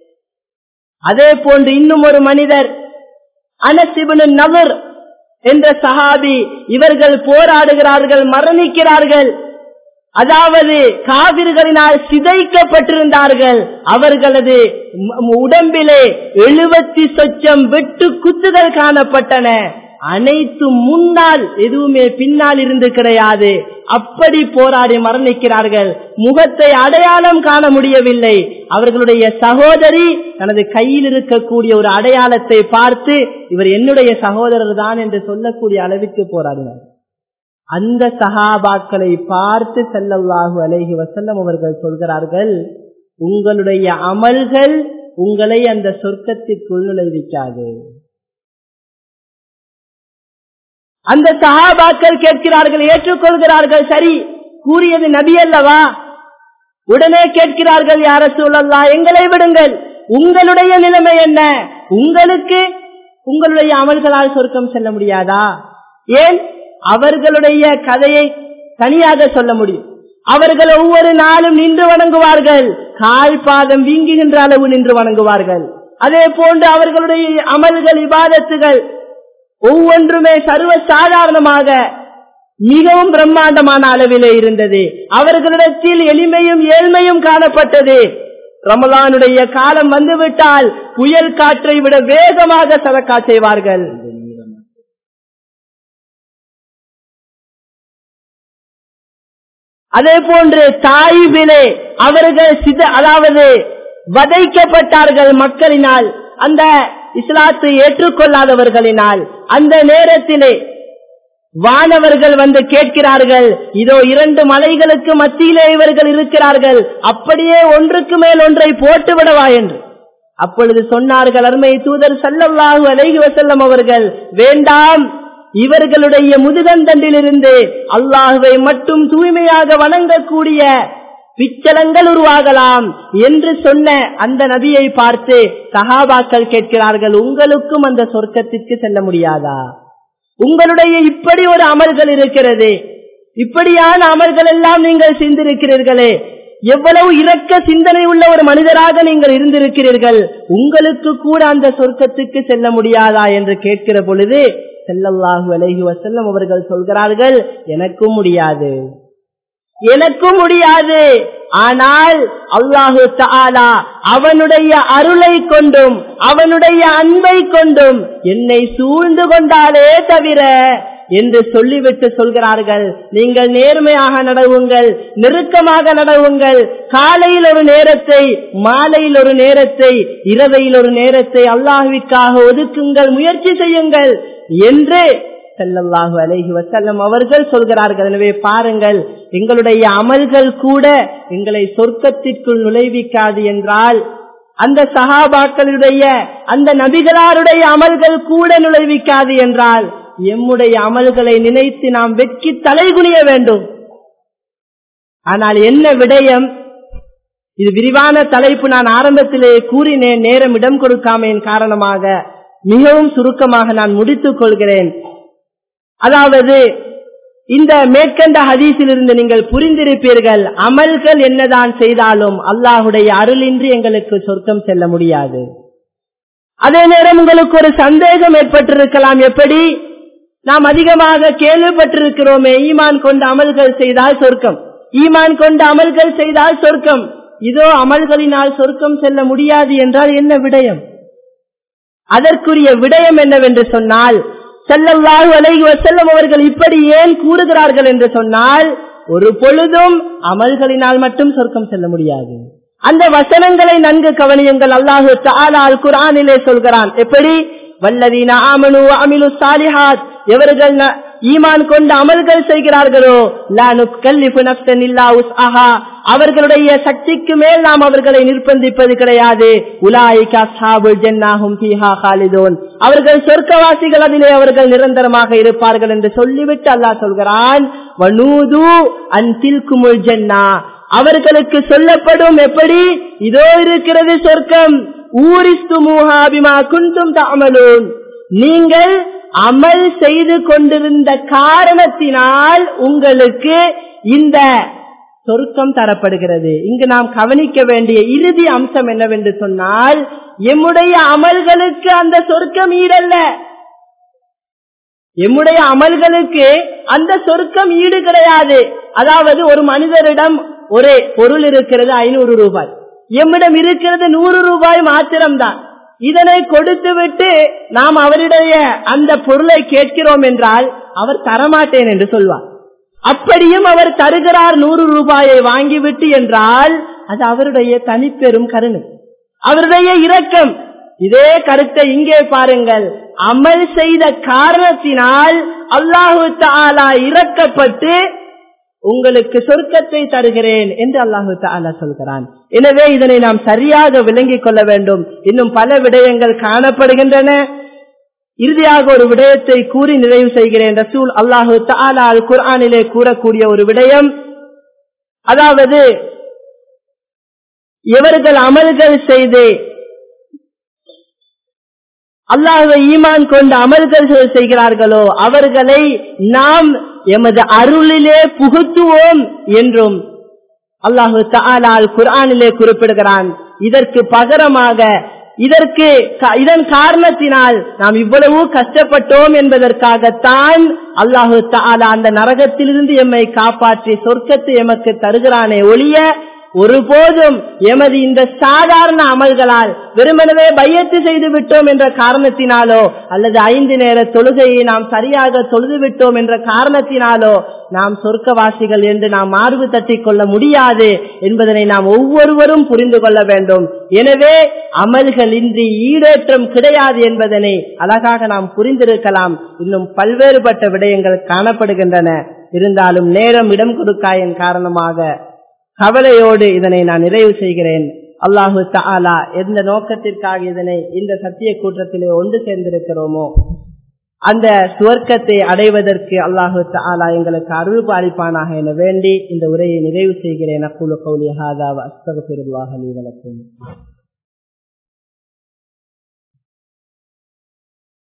அதே போன்று இன்னும் ஒரு மனிதர் அனசிபுன் நபர் என்ற சஹாபி இவர்கள் போராடுகிறார்கள் மரணிக்கிறார்கள் அதாவது காவிர்களினால் சிதைக்கப்பட்டிருந்தார்கள் அவர்களது உடம்பிலே எழுபத்தி சொச்சம் வெட்டு குத்துகள் காணப்பட்டன அனைத்தும் முன்னால் எதுவுமே பின்னால் இருந்து கிடையாது அப்படி போராடி மரணிக்கிறார்கள் முகத்தை அடையாளம் காண முடியவில்லை அவர்களுடைய சகோதரி தனது கையில் இருக்கக்கூடிய ஒரு அடையாளத்தை பார்த்து இவர் என்னுடைய சகோதரர் தான் என்று சொல்லக்கூடிய அளவிற்கு போராடினார் அந்த சகாபாக்களை பார்த்து செல்லல்லாஹு அலைஹி வசல்லம் அவர்கள் சொல்கிறார்கள் உங்களுடைய அமல்கள் உங்களை அந்த சொர்க்கத்திற்குள் நுழைவிக்காது அந்த சகாபாக்கள் கேட்கிறார்கள் ஏற்றுக்கொள்கிறார்கள் சரி கூறியது நபி அல்லவா உடனே கேட்கிறார்கள் யார சூழல்லா எங்களை விடுங்கள் உங்களுடைய நிலைமை என்ன உங்களுக்கு உங்களுடைய அமல்களால் சொர்க்கம் செல்ல முடியாதா ஏன் அவர்களுடைய கதையை தனியாக சொல்ல முடியும் அவர்கள் ஒவ்வொரு நாளும் நின்று வணங்குவார்கள் கால் பாதம் வீங்குகின்ற அளவு நின்று வணங்குவார்கள் அதே போன்று அவர்களுடைய அமல்கள் இபாதத்துகள் ஒவ்வொன்றுமே சர்வ சாதாரணமாக மிகவும் பிரம்மாண்டமான அளவிலே இருந்தது அவர்களிடத்தில் எளிமையும் ஏழ்மையும் காணப்பட்டது ரமலானுடைய காலம் வந்துவிட்டால் புயல் காற்றை விட வேகமாக சதக்கா செய்வார்கள் அதே போன்று தாய்விலே அவர்கள் சித அதாவது வதைக்கப்பட்டார்கள் மக்களினால் அந்த இஸ்லாத்தை ஏற்றுக்கொள்ளாதவர்களினால் அந்த நேரத்திலே வானவர்கள் வந்து கேட்கிறார்கள் இதோ இரண்டு மலைகளுக்கு மத்தியிலே இவர்கள் இருக்கிறார்கள் அப்படியே ஒன்றுக்கு மேல் ஒன்றை போட்டு விடவா என்று அப்பொழுது சொன்னார்கள் அருமை தூதர் சல்லல்லாஹு அலைஹி வசல்லம் அவர்கள் வேண்டாம் இவர்களுடைய முதுகந்தண்டிலிருந்து அல்லாஹுவை மட்டும் தூய்மையாக வணங்கக்கூடிய பிச்சலங்கள் உருவாகலாம் என்று சொன்ன அந்த நபியை பார்த்து சகாபாக்கள் கேட்கிறார்கள் உங்களுக்கும் அந்த சொர்க்கத்திற்கு செல்ல முடியாதா உங்களுடைய இப்படி ஒரு அமல்கள் இருக்கிறது இப்படியான அமல்கள் எல்லாம் நீங்கள் சிந்திருக்கிறீர்களே எவ்வளவு இரக்க சிந்தனை உள்ள ஒரு மனிதராக நீங்கள் இருந்திருக்கிறீர்கள் உங்களுக்கு கூட அந்த சொர்க்கத்துக்கு செல்ல முடியாதா என்று கேட்கிற பொழுது செல்லல்லாஹு அலைஹி வசல்லம் அவர்கள் சொல்கிறார்கள் எனக்கும் முடியாது எனக்கும் முடியாது ஆனால் அல்லாஹு தாலா அவனுடைய அருளை கொண்டும் அவனுடைய அன்பை கொண்டும் என்னை சூழ்ந்து கொண்டாலே தவிர என்று சொல்லிவிட்டு சொல்கிறார்கள் நீங்கள் நேர்மையாக நடவுங்கள் நெருக்கமாக நடவுங்கள் காலையில் ஒரு நேரத்தை மாலையில் ஒரு நேரத்தை இரவையில் ஒரு நேரத்தை அல்லாஹுவிற்காக ஒதுக்குங்கள் முயற்சி செய்யுங்கள் என்று செல்லல்லாஹு அலைஹி வசல்லம் அவர்கள் சொல்கிறார்கள் எனவே பாருங்கள் எங்களுடைய அமல்கள் கூட எங்களை சொர்க்கத்திற்குள் நுழைவிக்காது என்றால் அந்த சகாபாக்களுடைய அந்த நபிகளாருடைய அமல்கள் கூட நுழைவிக்காது என்றால் எம்முடைய அமல்களை நினைத்து நாம் வெட்கி தலைகுனிய வேண்டும் ஆனால் என்ன விடயம் இது விரிவான தலைப்பு நான் ஆரம்பத்திலே கூறினேன் நேரம் இடம் கொடுக்காமையின் காரணமாக மிகவும் சுருக்கமாக நான் முடித்துக் கொள்கிறேன் அதாவது இந்த மேற்கண்ட ஹதீஸிலிருந்து நீங்கள் புரிந்திருப்பீர்கள் அமல்கள் என்னதான் செய்தாலும் அல்லாஹுடைய அருளின்றி எங்களுக்கு சொர்க்கம் செல்ல முடியாது அதே நேரம் உங்களுக்கு ஒரு சந்தேகம் ஏற்பட்டிருக்கலாம் எப்படி நாம் அதிகமாக கேள்விப்பட்டிருக்கிறோமே ஈமான் கொண்ட அமல்கள் செய்தால் சொர்க்கம் ஈமான் கொண்ட அமல்கள் செய்தால் சொர்க்கம் இதோ அமல்களினால் சொர்க்கம் செல்ல முடியாது என்றால் என்ன விடயம் அதற்குரிய விடயம் என்னவென்று சொன்னால் செல்லல்லாஹு அலைஹி வசல்லம் அவர்கள் இப்படி ஏன் கூறுகிறார்கள் என்று சொன்னால் ஒரு பொழுதும் அமல்களினால் மட்டும் சொர்க்கம் செல்ல முடியாது அந்த வசனங்களை நன்கு கவனியுங்கள் அல்லாஹு தாலா அல் குரானிலே சொல்கிறான் எப்படி வல்லதீன ஆமனு அமிலு சாலிஹாத் எவர்கள் ஈமான் கொண்டு அமல்கள் செய்கிறார்களோ அவர்களுடைய சக்திக்கு மேல் நாம் அவர்களை நிர்பந்திப்பது கிடையாது அவர்கள் சொர்க்கவாசிகள் அதிலே அவர்கள் நிரந்தரமாக இருப்பார்கள் என்று சொல்லிவிட்டு அல்லாஹ் சொல்கிறான் அவர்களுக்கு சொல்லப்படும் எப்படி இதோ இருக்கிறது சொர்க்கம் ஊரிஸ்து மூஹாபிமா குந்தும் தாமலூன் நீங்கள் அமல் செய்து கொண்டிருந்த காரணத்தினால் உங்களுக்கு இந்த சொர்க்கம் தரப்படுகிறது இங்கு நாம் கவனிக்க வேண்டிய இறுதி அம்சம் என்னவென்று சொன்னால் எம்முடைய அமல்களுக்கு அந்த சொர்க்கம் ஈடல்ல எம்முடைய அமல்களுக்கு அந்த சொர்க்கம் ஈடு கிடையாது அதாவது ஒரு மனிதரிடம் ஒரு பொருள் இருக்கிறது ஐநூறு ரூபாய் எம்மிடம் இருக்கிறது நூறு ரூபாய் மாத்திரம்தான் இதனை கொடுத்து விட்டு நாம் அவருடைய அந்த பொருளை கேட்கிறோம் என்றால் அவர் தரமாட்டேன் என்று சொல்வார் அப்படியும் அவர் தருகிறார் நூறு ரூபாயை வாங்கிவிட்டு என்றால் அது அவருடைய தனிப்பெரும் கருணை அவருடைய இரக்கம் இதே கருத்தை இங்கே பாருங்கள் அமல் செய்த காரணத்தினால் அல்லாஹு தாலா இறக்கப்பட்டு உங்களுக்கு சொர்க்கத்தை தருகிறேன் என்று அல்லாஹு தாலா சொல்கிறான் எனவே இதனை நாம் சரியாக விளங்கிக் கொள்ள வேண்டும் இன்னும் பல விடயங்கள் காணப்படுகின்றன இறுதியாக ஒரு விடயத்தை கூறி நிறைவு செய்கிறேன் ரசூல் அல்லாஹு தாலா அல் குர்ஆனிலே கூறக்கூடிய ஒரு விடயம் அதாவது இவர்கள் அமல்கள் செய்து அல்லாஹை ஈமான் கொண்டு அமல்கள் செய்கிறார்களோ அவர்களை நாம் எமது அருளிலே புகுத்துவோம் என்றும் அல்லாஹு தாலால் குர்ஆனிலே குறிப்பிடுகிறான் இதற்கு பகரமாக இதற்கு இதன் காரணத்தினால் நாம் இவ்வளவு கஷ்டப்பட்டோம் என்பதற்காகத்தான் அல்லாஹு தாலா அந்த நரகத்திலிருந்து எம்மை காப்பாற்றி சொர்க்கத்தை எமக்கு தருகிறானே ஒழிய ஒருபோதும் எமது இந்த சாதாரண அமல்களால் வெறுமனவே பையத்து செய்து விட்டோம் என்ற காரணத்தினாலோ அல்லது ஐந்து நேர தொழுகையை நாம் சரியாக தொழுது விட்டோம் என்ற காரணத்தினாலோ நாம் சொர்க்கவாசிகள் என்று நாம் மார்பு தட்டிக் கொள்ள முடியாது என்பதனை நாம் ஒவ்வொருவரும் புரிந்து கொள்ள வேண்டும் எனவே அமல்களின்றி ஈடேற்றம் கிடையாது என்பதனை அழகாக நாம் புரிந்திருக்கலாம் இன்னும் பல்வேறுபட்ட விடயங்கள் காணப்படுகின்றன இருந்தாலும் நேரம் இடம் கொடுக்காயின் காரணமாக கவலையோடு இதனை நான் நிறைவு செய்கிறேன் அல்லாஹு தாலா எந்த நோக்கத்திற்காக இதனை இந்த சத்திய கூட்டத்திலே ஒன்று சேர்ந்திருக்கிறோமோ அந்த சுவர்க்கத்தை அடைவதற்கு அல்லாஹு தாலா எங்களுக்கு அருள் பாலிப்பானாக என வேண்டி இந்த உரையை நிறைவு செய்கிறேன் அக்குழு கௌலி ஹாதா அஸ்தகு பெருவாக வணக்கம்